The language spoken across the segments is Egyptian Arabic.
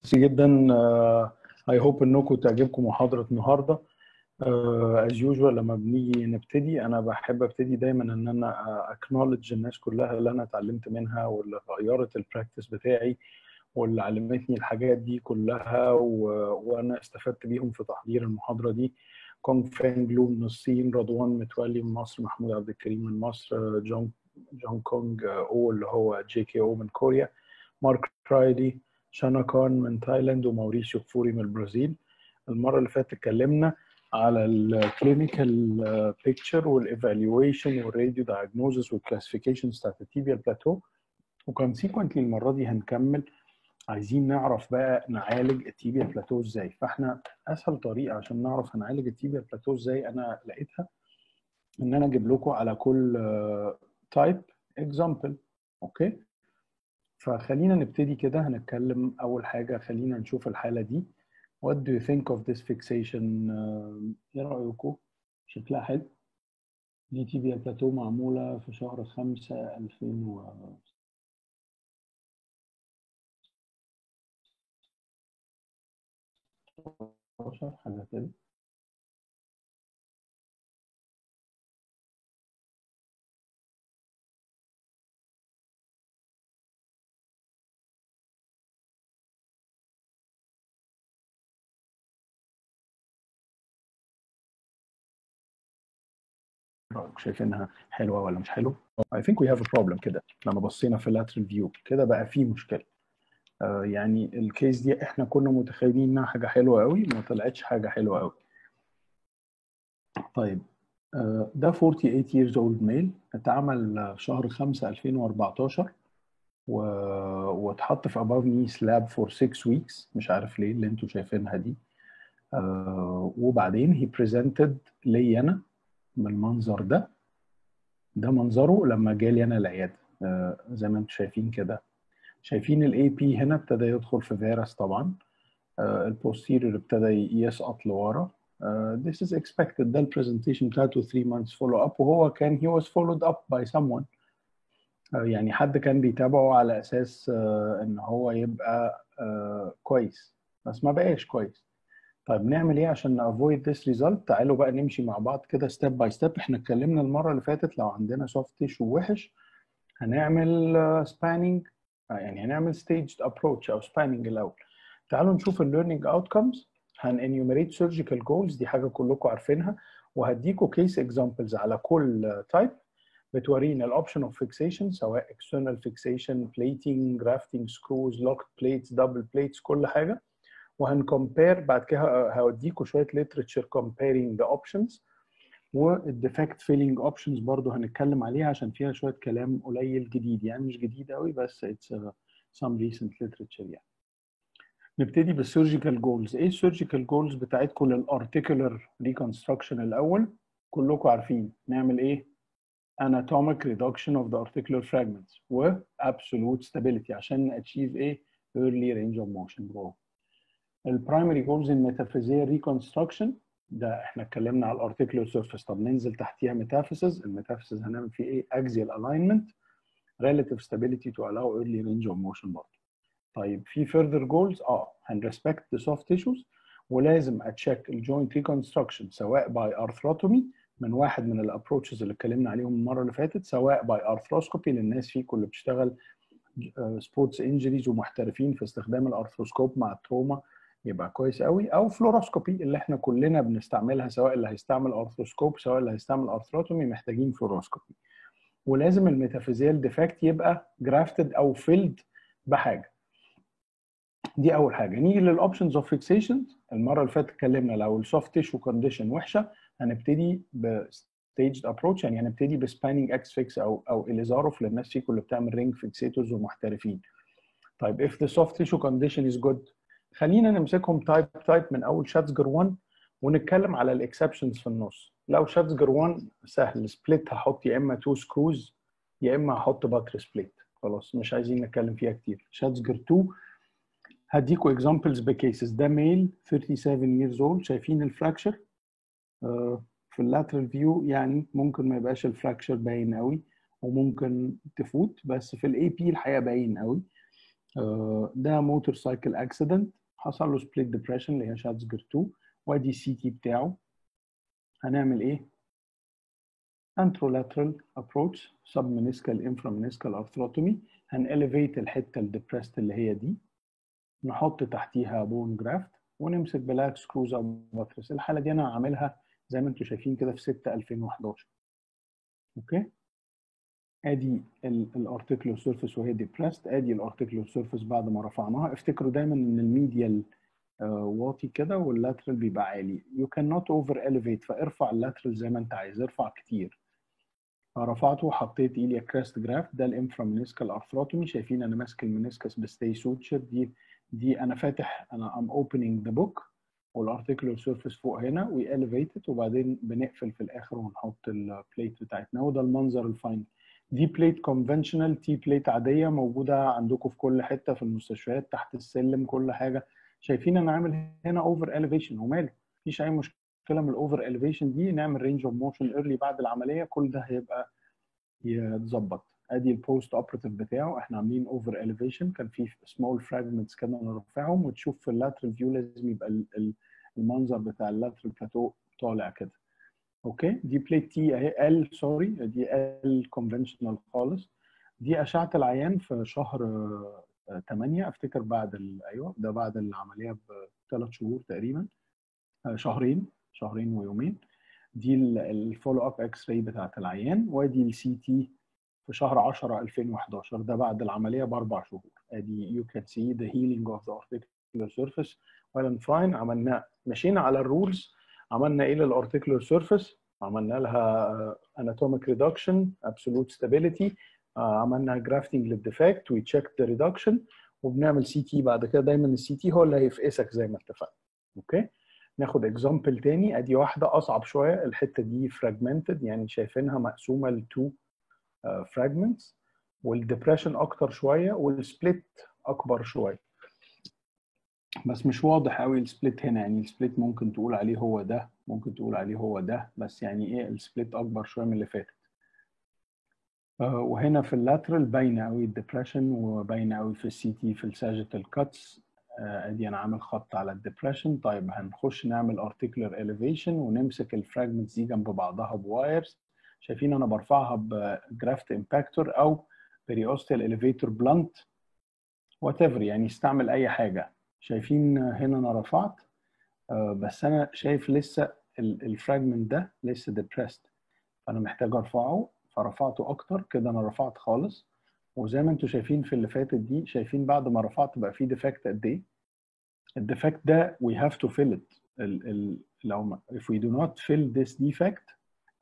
جدا اي هوب انكم تعجبكم محاضره النهارده از يوجوال لما بنيجي نبتدي انا بحب ابتدي دايما ان انا اكنولج الناس كلها اللي انا اتعلمت منها واللي غيرت البراكتس بتاعي واللي علمتني الحاجات دي كلها و... وانا استفدت بيهم في تحضير المحاضره دي كونغ فان بلو من الصين رضوان متولي من مصر محمود عبد الكريم من مصر جون جون كونج او اللي هو جي كي او من كوريا مارك رايلي شانا كان من تايلاند وموريسيو فوري من البرازيل المره اللي فاتت اتكلمنا على الكلينيكال بيكتشر والايفالويشن والراديو دايجنوزس والكلاسيفيكيشن بتاعت التيبيال بلاتو وكونسيكونتلي المره دي هنكمل عايزين نعرف بقى نعالج التيبيال بلاتو ازاي فاحنا اسهل طريقه عشان نعرف هنعالج التيبيال بلاتو ازاي انا لقيتها ان انا اجيب لكم على كل تايب اكزامبل اوكي فخلينا نبتدي كده هنتكلم اول حاجه خلينا نشوف الحاله دي What do you think of this fixation ايه رايكم شكلها حلو دي تي بي بلاتو معموله في شهر 5 2000 و حاجه كده شايفينها حلوه ولا مش حلوه؟ I think we have a problem كده لما بصينا في lateral view كده بقى في مشكله. آه يعني الكيس دي احنا كنا متخيلين انها حاجه حلوه قوي ما طلعتش حاجه حلوه قوي. طيب آه ده 48 years old male اتعمل في شهر 5 2014 و... واتحط في above knee slab for 6 weeks مش عارف ليه اللي انتوا شايفينها دي. آه وبعدين he presented لي انا بالمنظر ده ده منظره لما جالي انا العياده آه زي ما انتم شايفين كده شايفين الاي بي هنا ابتدى يدخل في فيروس طبعا آه البوستيريور ابتدى يسقط لورا آه this is expected ده البرزنتيشن بتاعته 3 months follow up وهو كان he was followed up by someone آه يعني حد كان بيتابعه على اساس آه ان هو يبقى آه كويس بس ما بقاش كويس طيب نعمل ايه عشان نافويد ذس ريزلت تعالوا بقى نمشي مع بعض كده ستيب باي ستيب احنا اتكلمنا المره اللي فاتت لو عندنا سوفت تيشو وحش هنعمل سباننج يعني هنعمل ستيجد ابروتش او سباننج الاول تعالوا نشوف الليرنينج اوتكمز هن انيوميريت سيرجيكال جولز دي حاجه كلكم عارفينها وهديكوا كيس اكزامبلز على كل تايب بتورينا الاوبشن اوف فيكسيشن سواء اكسترنال فيكسيشن بليتنج جرافتنج سكروز لوكت بليتس دبل بليتس كل حاجه وهنكمبير بعد كده هوديكوا شويه literature comparing the options والديفكت فيلينج اوبشنز برضو هنتكلم عليها عشان فيها شويه كلام قليل جديد يعني مش جديد قوي بس it's uh, some recent literature يعني نبتدي بالسيرجيكال جولز ايه السيرجيكال جولز بتاعتكم للارتيكولار ريكونستراكشن الاول كلكم عارفين نعمل ايه anatomic reduction of the articular fragments و absolute stability عشان achieve ايه early range of motion برافو البرايمري جولز ان ميتافيزيال ريكونستراكشن ده احنا اتكلمنا على الارتيكولار سيرفيس طب ننزل تحتيها ميتافيسز الميتافيسز هنعمل فيه ايه اكزيال الاينمنت relative stability to allow early range of motion برضه طيب في further goals اه هنريسبكت the soft tissues ولازم اتشيك الجوينت ريكونستراكشن سواء باي ارثروتومي من واحد من الابروتشز اللي اتكلمنا عليهم المره اللي فاتت سواء باي ارثروسكوبي للناس فيكم اللي بتشتغل سبورتس انجريز ومحترفين في استخدام الارثروسكوب مع التروما يبقى كويس قوي او فلوروسكوبي اللي احنا كلنا بنستعملها سواء اللي هيستعمل ارثروسكوب سواء اللي هيستعمل ارثروتومي محتاجين فلوروسكوبي ولازم الميتافيزيال ديفكت يبقى جرافتد او فيلد بحاجه دي اول حاجه نيجي للاوبشنز اوف فيكسيشن المره اللي فاتت اتكلمنا لو السوفت تيشو كونديشن وحشه هنبتدي بستيجد ابروتش يعني هنبتدي بسباننج اكس فيكس او او اليزاروف للناس فيكم اللي بتعمل رينج فيكسيتورز ومحترفين طيب if the soft tissue condition is good خلينا نمسكهم تايب تايب من اول شاتزجر 1 ونتكلم على الاكسبشنز في النص لو شاتزجر 1 سهل سبليت هحط يا اما 2 سكروز يا اما هحط باتر سبليت خلاص مش عايزين نتكلم فيها كتير شاتزجر 2 هديكوا اكزامبلز بكيسز ده ميل 37 years old شايفين الفراكشر آه في اللاترال فيو يعني ممكن ما يبقاش الفراكشر باين قوي وممكن تفوت بس في الاي بي الحقيقه باين قوي ده موتور سايكل اكسيدنت حصل له سبليت ديبريشن اللي هي شاتزجر 2 وادي السي تي بتاعه هنعمل ايه؟ anterolateral approach submeniscal inframeniscal arthrotomy هنelevate الحته الديبرست اللي هي دي نحط تحتيها بون جرافت ونمسك بلاك سكروز او باترس الحاله دي انا عاملها زي ما انتم شايفين كده في 6 2011 اوكي ادي الارتيكولار سيرفيس وهي ديبرست ادي الارتيكولار سيرفيس بعد ما رفعناها افتكروا دايما ان الميديال واطي كده واللاترال بيبقى عالي يو كان نوت اوفر اليفيت فارفع اللاترال زي ما انت عايز ارفع كتير فرفعته وحطيت ايليا كريست جرافت ده الانفرامينيسكال ارثروتومي شايفين انا ماسك المينيسكس بستي سوتشر دي دي انا فاتح انا ام اوبننج ذا بوك والارتيكولار سيرفيس فوق هنا وي اليفيتد وبعدين بنقفل في الاخر ونحط البليت بتاعتنا وده المنظر الفاينل دي بليت كونفنشنال تي بليت عاديه موجوده عندكم في كل حته في المستشفيات تحت السلم كل حاجه شايفين انا عامل هنا اوفر اليفيشن وماله مفيش اي مشكله من الاوفر اليفيشن دي نعمل رينج اوف موشن ايرلي بعد العمليه كل ده هيبقى يتظبط ادي البوست اوبراتيف بتاعه احنا عاملين اوفر اليفيشن كان في سمول فراجمنتس كده نرفعهم وتشوف في اللاترال فيو لازم يبقى المنظر بتاع اللاترال بلاتو طالع كده اوكي دي بليت تي اهي ال سوري دي ال كونفنشنال خالص دي اشعه العيان في شهر 8 افتكر بعد ايوه ده بعد العمليه بثلاث شهور تقريبا شهرين شهرين ويومين دي الفولو اب اكس راي بتاعت العيان وادي السي تي في شهر 10 2011 ده بعد العمليه باربع شهور ادي يو كان سي ذا هيلينج اوف ذا ارتيكولار سيرفيس ويل فاين عملنا مشينا على الرولز عملنا ايه للارتيكولار سيرفيس عملنا لها اناتوميك ريدكشن ابسولوت ستابيليتي عملنا جرافتنج للديفكت وي تشيك ذا ريدكشن وبنعمل سي تي بعد كده دايما السي تي هو اللي هيفقسك زي ما اتفقنا اوكي ناخد اكزامبل تاني ادي واحده اصعب شويه الحته دي فراجمنتد يعني شايفينها مقسومه لتو فراجمنتس والديبريشن اكتر شويه والسبليت اكبر شويه بس مش واضح قوي السبليت هنا يعني السبليت ممكن تقول عليه هو ده ممكن تقول عليه هو ده بس يعني ايه السبليت اكبر شويه من اللي فاتت وهنا في اللاترال باينه قوي الديبريشن وباينه قوي في السي تي في الساجيتال كاتس ادي انا عامل خط على الديبريشن طيب هنخش نعمل ارتيكولار اليفيشن ونمسك الفراجمنتس دي جنب بعضها بوايرز شايفين انا برفعها بجرافت امباكتور او بريوستال اليفيتور بلانت وات ايفر يعني استعمل اي حاجه شايفين هنا انا رفعت بس انا شايف لسه الفراجمنت ده لسه ديبريست فانا محتاج ارفعه فرفعته اكتر كده انا رفعت خالص وزي ما انتم شايفين في اللي فاتت دي شايفين بعد ما رفعت بقى في ديفكت قد ايه الديفكت ده we have to fill it ال ال لو if we do not fill this defect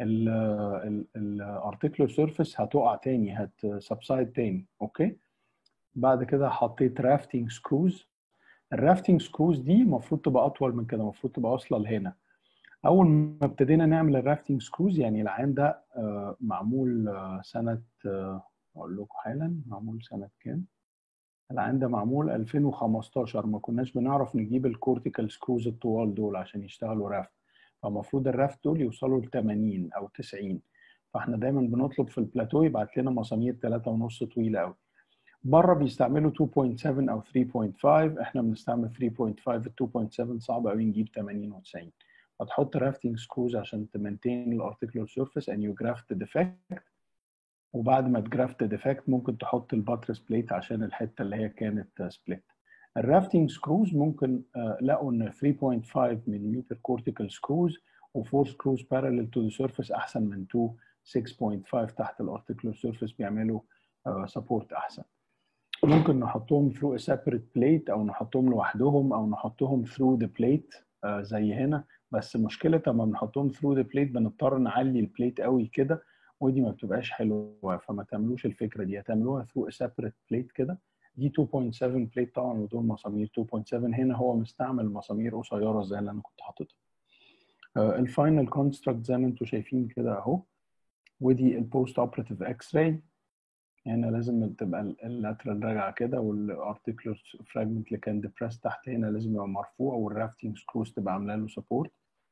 الارتيكولار سيرفيس هتقع تاني هتسبسايد تاني اوكي بعد كده حطيت رافتنج سكروز الرافتنج سكروز دي المفروض تبقى اطول من كده المفروض تبقى واصله لهنا اول ما ابتدينا نعمل الرافتنج سكروز يعني العين ده معمول سنه اقول لكم حالا معمول سنه كام العين ده معمول 2015 ما كناش بنعرف نجيب الكورتيكال سكروز الطوال دول عشان يشتغلوا رافت فالمفروض الرافت دول يوصلوا ل 80 او 90 فاحنا دايما بنطلب في البلاتو يبعت لنا مسامير 3.5 طويله قوي بره بيستعملوا 2.7 او 3.5 احنا بنستعمل 3.5 ال 2.7 صعب قوي نجيب 80 و 90 فتحط رافتنج سكروز عشان تمنتين الارتيكولار سيرفيس and you graft the defect وبعد ما تجرافت ديفكت ممكن تحط الباترس بليت عشان الحته اللي هي كانت سبليت الرافتنج سكروز ممكن لقوا ان 3.5 ملم كورتيكال سكروز و4 سكروز بارلل تو ذا سيرفيس احسن من 2 6.5 تحت الارتيكولار سيرفيس بيعملوا سبورت احسن ممكن نحطهم ثرو سيبريت بليت او نحطهم لوحدهم او نحطهم ثرو ذا بليت زي هنا بس مشكله لما بنحطهم ثرو ذا بليت بنضطر نعلي البليت قوي كده ودي ما بتبقاش حلوه فما تعملوش الفكره دي هتعملوها ثرو سيبريت بليت كده دي 2.7 بليت طبعا ودول مسامير 2.7 هنا هو مستعمل مسامير قصيره زي اللي انا كنت حاططها الفاينل كونستراكت زي ما انتم شايفين كده اهو ودي البوست اوبراتيف اكس راي هنا لازم تبقى اللاترال راجعه كده والارتيكولار فراجمنت اللي كان ديبريس تحت هنا لازم يبقى مرفوع والرافتنج سكروز تبقى عامله له سبورت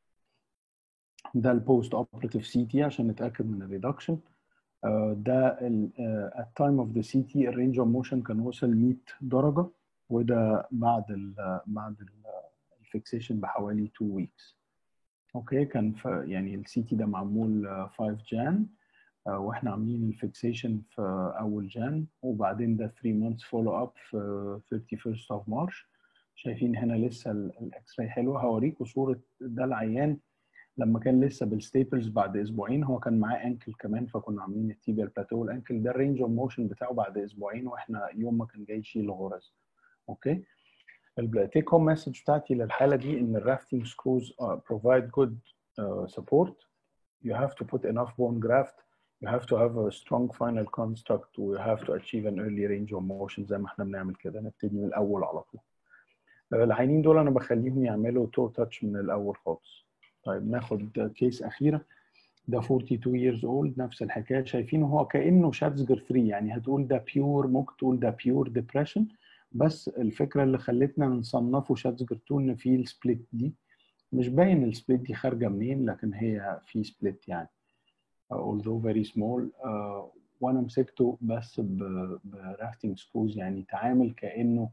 ده البوست اوبراتيف سي تي عشان نتاكد من الريدكشن ده at time of the CT الرينج اوف موشن كان وصل 100 درجه وده بعد ال بعد الفيكسيشن بحوالي 2 ويكس اوكي كان في يعني السي تي ده معمول 5 جان واحنا عاملين الفيكسيشن في اول جان وبعدين ده 3 مانثs فولو اب في 31st اوف مارش شايفين هنا لسه الاكس راي حلوه هوريكم صوره ده العيان لما كان لسه بالستيبلز بعد اسبوعين هو كان معاه انكل كمان فكنا عاملين التيبيال بلاتو الانكل ده الرينج اوف موشن بتاعه بعد اسبوعين واحنا يوم ما كان جاي يشيل غرز اوكي التيك هوم مسج بتاعتي للحاله دي ان الرافتنج سكروز بروفايد جود سبورت you have to put enough bone graft you have to have a strong final construct you have to achieve an early range of motion زي ما احنا بنعمل كده نبتدي من الاول على طول العينين دول انا بخليهم يعملوا تو تاتش من الاول خالص طيب ناخد كيس اخيره ده 42 years old نفس الحكايه شايفينه هو كانه شاتزجر 3 يعني هتقول ده بيور ممكن تقول ده بيور ديبريشن بس الفكره اللي خلتنا نصنفه شاتزجر 2 ان في السبليت دي مش باين السبليت دي خارجه منين لكن هي في سبليت يعني although very small uh, وانا مسكته بس برافتنج سكروز يعني تعامل كانه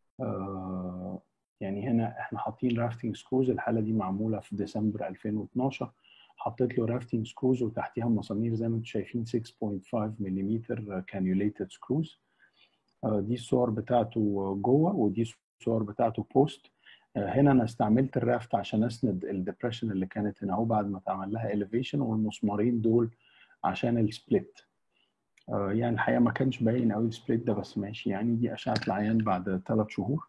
uh, يعني هنا احنا حاطين رافتنج سكروز الحاله دي معموله في ديسمبر 2012 حطيت له رافتنج سكروز وتحتيها مسامير زي ما انتم شايفين 6.5 ملم كانيوليتد سكروز دي الصور بتاعته جوه ودي الصور بتاعته بوست هنا انا استعملت الرافت عشان اسند الدبريشن اللي كانت هنا اهو بعد ما اتعمل لها اليفيشن والمسمارين دول عشان السبليت يعني الحقيقه ما كانش باين قوي السبليت ده بس ماشي يعني دي اشعه العيان بعد ثلاث شهور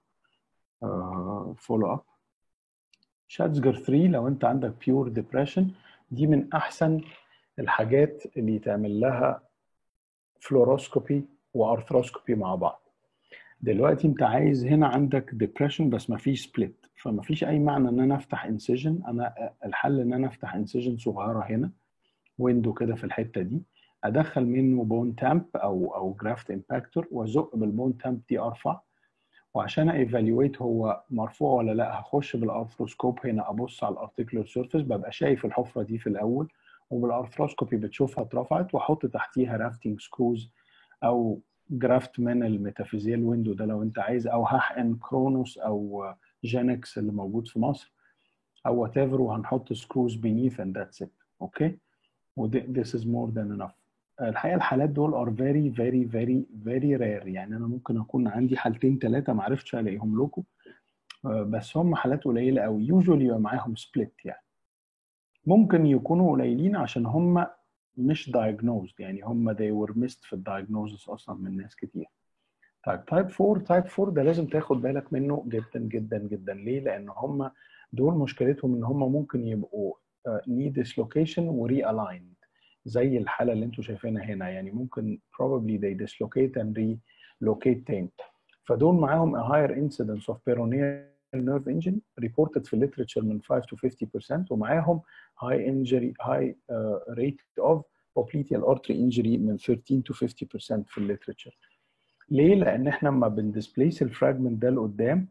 فولو اب شاتزجر 3 لو انت عندك بيور ديبريشن دي من احسن الحاجات اللي يتعمل لها فلوروسكوبي وارثروسكوبي مع بعض دلوقتي انت عايز هنا عندك ديبريشن بس ما فيش سبليت فما فيش اي معنى ان انا افتح انسيجن انا الحل ان انا افتح انسيجن صغيره هنا ويندو كده في الحته دي ادخل منه بون تامب او او جرافت امباكتور وازق بالبون تامب دي ارفع وعشان ايفالويت هو مرفوع ولا لا هخش بالارثروسكوب هنا ابص على الارتيكولار سيرفيس ببقى شايف الحفره دي في الاول وبالارثروسكوبي بتشوفها اترفعت واحط تحتيها رافتنج سكروز او جرافت من الميتافيزيال ويندو ده لو انت عايز او هحقن كرونوس او جينكس اللي موجود في مصر او وات ايفر وهنحط سكروز بينيث اند ذاتس ات اوكي this is more than enough الحقيقه الحالات دول are very very very very rare يعني انا ممكن اكون عندي حالتين ثلاثه ما عرفتش الاقيهم لكم بس هم حالات قليله قوي usually يبقى معاهم سبليت يعني ممكن يكونوا قليلين عشان هم مش diagnosed يعني هم they were missed في الدايجنوزس اصلا من ناس كتير طيب تايب 4 تايب 4 ده لازم تاخد بالك منه جدا جدا جدا ليه لان هم دول مشكلتهم ان هم ممكن يبقوا knee dislocation وري aligned زي الحاله اللي انتم شايفينها هنا يعني ممكن probably they dislocate and relocate تاني فدول معاهم a higher incidence of peroneal nerve injury reported في literature من 5 to 50% ومعاهم high injury high uh, rate of popliteal artery injury من 13 to 50% في الليترشر ليه؟ لأن احنا لما بندسبليس الفراجمنت ده لقدام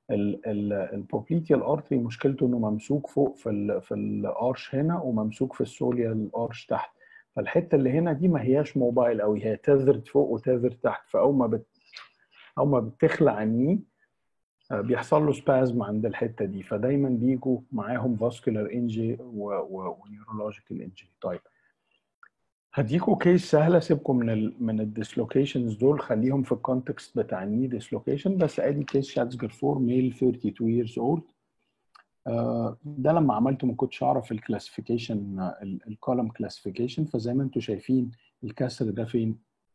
البوبليتيال ارتري مشكلته انه ممسوك فوق في ال في الارش هنا وممسوك في السوليا الارش تحت فالحته اللي هنا دي ما هياش موبايل قوي هي تذرت فوق وتذرت تحت فاول ما بت اول ما بتخلع الني بيحصل له سبازم عند الحته دي فدايما بيجوا معاهم فاسكولار انجي ونيورولوجيكال انجي طيب هديكوا كيس سهله سيبكم من ال من الديسلوكيشنز دول خليهم في الكونتكست بتاع الني ديسلوكيشن بس ادي كيس شاتزجر 4 ميل 32 years old آه ده لما عملته ما كنتش اعرف الكلاسيفيكيشن الكولم كلاسيفيكيشن فزي ما انتم شايفين الكسر ده فين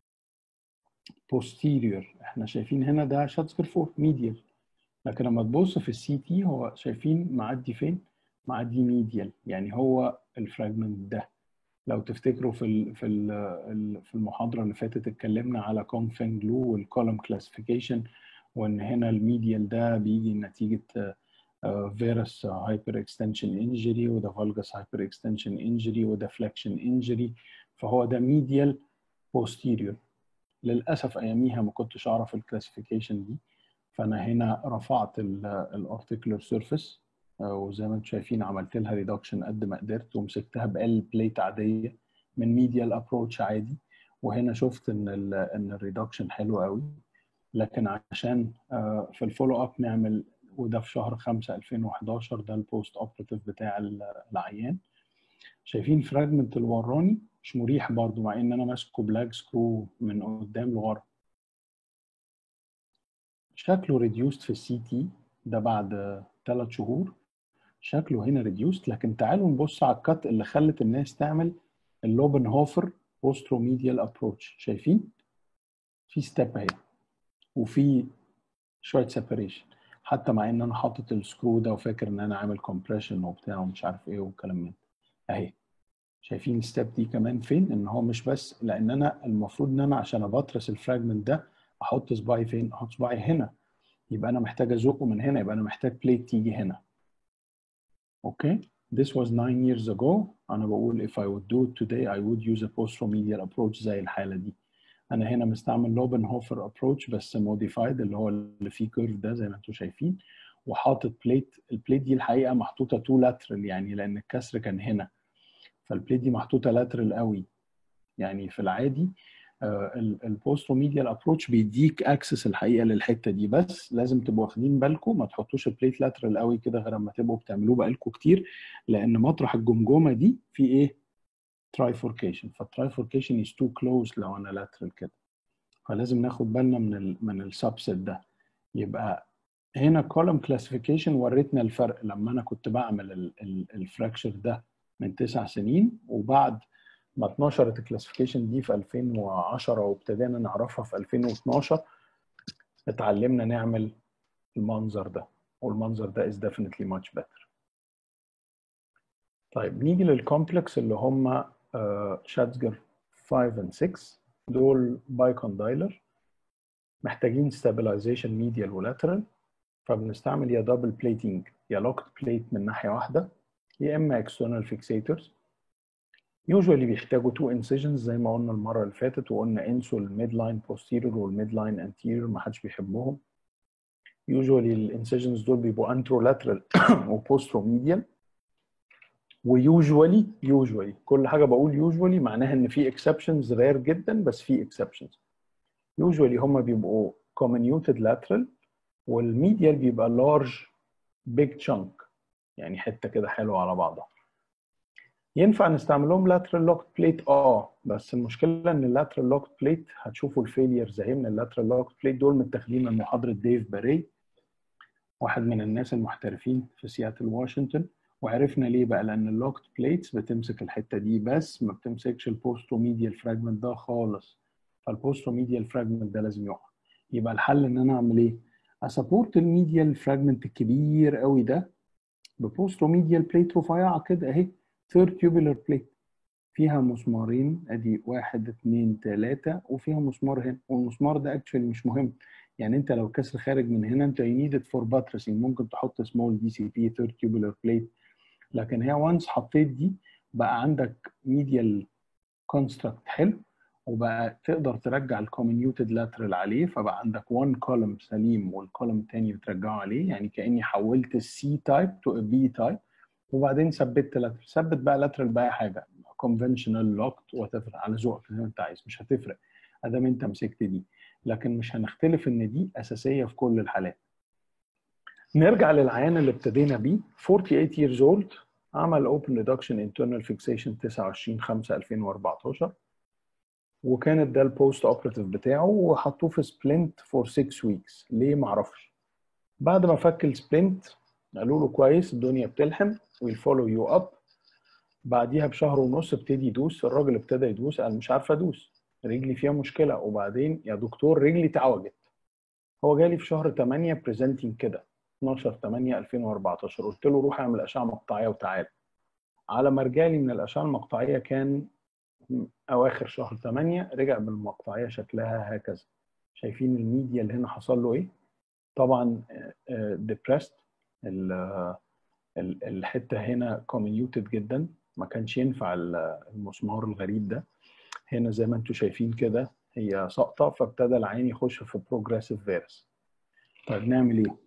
posterior احنا شايفين هنا ده شاتزجر 4 ميديال لكن لما تبص في السي تي هو شايفين معدي فين معدي ميديال يعني هو الفراجمنت ده لو تفتكروا في ال في ال في المحاضره اللي فاتت اتكلمنا على كونغ فين جلو والكولوم كلاسيفيكيشن وان هنا الميديال ده بيجي نتيجه فيروس هايبر اكستنشن انجري وده فالجس هايبر اكستنشن انجري وده فليكشن انجري فهو ده ميديال بوستيريور للاسف اياميها ما كنتش اعرف الكلاسيفيكيشن دي فانا هنا رفعت الارتيكولار سيرفيس وزي ما انتم شايفين عملت لها ريدكشن قد ما قدرت ومسكتها بال بليت عاديه من ميديال ابروتش عادي وهنا شفت ان ال ان الريدكشن حلو قوي لكن عشان آه، في الفولو اب نعمل وده في شهر 5 2011 ده البوست اوبراتيف بتاع العيان شايفين فراجمنت الوراني مش مريح برضو مع ان انا ماسكه بلاك سكرو من قدام لورا شكله ريديوست في السي تي ده بعد ثلاث شهور شكله هنا ريديوست لكن تعالوا نبص على الكات اللي خلت الناس تعمل اللوبن هوفر بوستروميديال ابروتش شايفين في ستيب اهي وفي شويه سيبريشن حتى مع ان انا حاطط السكرو ده وفاكر ان انا عامل كومبريشن وبتاع ومش عارف ايه والكلام من اهي شايفين الستيب دي كمان فين ان هو مش بس لان انا المفروض ان انا عشان ابطرس الفراجمنت ده احط صباعي فين احط صباعي هنا يبقى انا محتاج ازقه من هنا يبقى انا محتاج بليت تيجي هنا اوكي this was nine years ago انا بقول if I would do it today I would use a postromedial approach زي الحالة دي انا هنا مستعمل لوبنهوفر ابروتش بس موديفايد اللي هو اللي فيه كيرف ده زي ما انتم شايفين وحاطط بليت البليت دي الحقيقه محطوطه تو لاترال يعني لان الكسر كان هنا فالبليت دي محطوطه لاترال قوي يعني في العادي البوستروميديال ابروتش بيديك اكسس الحقيقه للحته دي بس لازم تبقوا واخدين بالكم ما تحطوش البليت لاترال قوي كده غير اما تبقوا بتعملوه بقالكم كتير لان مطرح الجمجمه دي في ايه ترايفوركيشن فالترايفوركيشن از تو كلوز لو انا لاترال كده فلازم ناخد بالنا من ال من السبست ده يبقى هنا كولوم كلاسيفيكيشن وريتنا الفرق لما انا كنت بعمل الفراكشر ده من تسع سنين وبعد ما اتنشرت الكلاسيفيكيشن دي في 2010 وابتدينا نعرفها في 2012 اتعلمنا نعمل المنظر ده والمنظر ده is definitely much better طيب نيجي للكومبلكس اللي هم شاتزجر 5 and 6 دول بايكوندايلر محتاجين stabilization medial ولاترال فبنستعمل يا دبل بليتنج يا لوكت بليت من ناحيه واحده يا اما external fixators usually بيحتاجوا two incisions زي ما قلنا المره اللي فاتت وقلنا انسوا الميد لاين posterior والميد لاين anterior ما حدش بيحبهم usually الانسيجنز دول بيبقوا anterolateral وpostromedial ويوجوالي يوجوالي كل حاجه بقول يوجوالي معناها ان في اكسبشنز رير جدا بس في اكسبشنز يوجوالي هم بيبقوا comminuted lateral والميديال بيبقى large big chunk يعني حته كده حلوه على بعضها ينفع نستعمل لهم lateral locked plate اه بس المشكله ان اللاترال locked plate هتشوفوا الفيليرز اهي من اللاترال locked plate دول متاخدين من محاضره ديف باري واحد من الناس المحترفين في سياتل واشنطن وعرفنا ليه بقى لان اللوكت بليتس بتمسك الحته دي بس ما بتمسكش البوستروميديال فراجمنت ده خالص فالبوستروميديال فراجمنت ده لازم يقع يبقى الحل ان انا اعمل ايه اسابورت الميديال فراجمنت الكبير قوي ده ببوستروميديال بليت رفيعه كده اهي ثيرد تيوبولار بليت فيها مسمارين ادي واحد اثنين ثلاثة وفيها مسمار هنا والمسمار ده اكشولي مش مهم يعني انت لو كسر خارج من هنا انت you need it for buttressing ممكن تحط سمول دي سي بي ثيرد تيوبولار بليت لكن هي وانس حطيت دي بقى عندك ميديال كونستراكت حلو وبقى تقدر ترجع الكومينيوتد لاترال عليه فبقى عندك وان كولم سليم والكولم الثاني بترجعه عليه يعني كاني حولت السي تايب تو بي تايب وبعدين ثبت لاترال ثبت بقى لاترال باي حاجه كونفنشنال لوكت وات على ذوقك زي ما انت عايز مش هتفرق ادام انت مسكت دي لكن مش هنختلف ان دي اساسيه في كل الحالات نرجع للعيان اللي ابتدينا بيه 48 years old عمل open reduction internal fixation 29 5 2014 وكانت ده البوست اوبراتيف بتاعه وحطوه في سبلنت فور 6 ويكس ليه معرفش بعد ما فك السبلنت قالوا له كويس الدنيا بتلحم ويل فولو يو اب بعديها بشهر ونص ابتدي يدوس الراجل ابتدى يدوس قال مش عارف ادوس رجلي فيها مشكله وبعدين يا دكتور رجلي اتعوجت هو جالي في شهر 8 بريزنتنج كده 12 8 2014 قلت له روح اعمل اشعه مقطعيه وتعال على ما رجالي من الاشعه المقطعيه كان اواخر شهر 8 رجع بالمقطعيه شكلها هكذا شايفين الميديا اللي هنا حصل له ايه طبعا ديبرست الحته هنا كومينيوتد جدا ما كانش ينفع المسمار الغريب ده هنا زي ما انتم شايفين كده هي ساقطه فابتدى العين يخش في بروجريسيف فيروس طيب نعمل ايه؟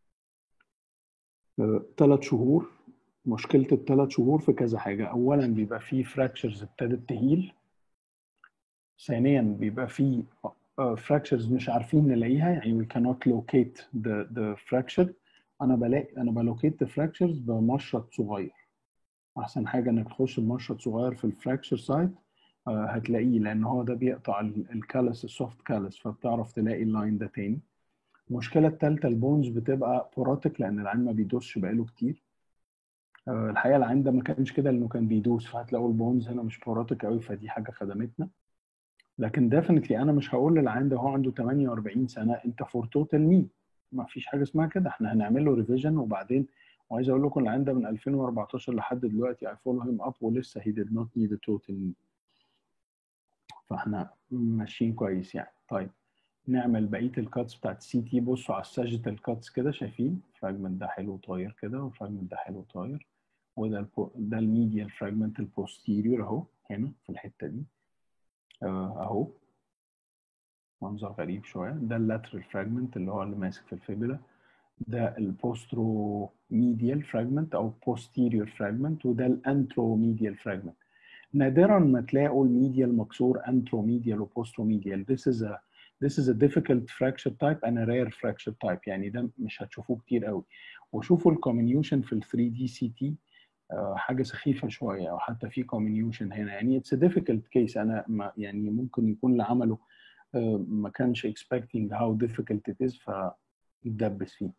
ثلاث شهور مشكله الثلاث شهور في كذا حاجه اولا بيبقى فيه فراكشرز ابتدت تهيل ثانيا بيبقى فيه fractures مش عارفين نلاقيها يعني we cannot locate the the fracture انا بلاقي انا بلوكيت the fractures بمشرط صغير احسن حاجه انك تخش بمشرط صغير في الفراكشر سايت هتلاقيه لان هو ده بيقطع الكالس السوفت كالس فبتعرف تلاقي اللاين ده تاني المشكله الثالثه البونز بتبقى بوروتك لان العين ما بيدوسش بقاله كتير الحقيقه العين ده ما كانش كده لانه كان بيدوس فهتلاقوا البونز هنا مش بوروتك قوي فدي حاجه خدمتنا لكن ديفنتلي انا مش هقول للعين ده هو عنده 48 سنه انت فور توتال مي ما فيش حاجه اسمها كده احنا هنعمل له ريفيجن وبعدين وعايز اقول لكم العين ده من 2014 لحد دلوقتي I follow him up ولسه he did not need a total knee فاحنا ماشيين كويس يعني طيب نعمل بقيه الكاتس بتاعت السي تي بصوا على الساجيتال كاتس كده شايفين الفراجمنت ده حلو طاير كده والفراجمنت ده حلو طاير وده البو... ده الميديال فراجمنت البوستيريور اهو هنا في الحته دي اهو منظر غريب شويه ده اللاترال فراجمنت اللي هو اللي ماسك في الفيبولا ده البوسترو ميديال فراجمنت او posterior فراجمنت وده الانترو ميديال فراجمنت نادرا ما تلاقوا الميديال مكسور انترو ميديال وبوسترو ميديال this is a this is a difficult fracture type and a rare fracture type يعني ده مش هتشوفوه كتير قوي وشوفوا الكومينيوشن في ال 3 دي سي تي حاجه سخيفه شويه او حتى في كومينيوشن هنا يعني اتس difficult كيس انا ما يعني ممكن يكون اللي عمله ما كانش expecting how difficult it is فاتدبس فيه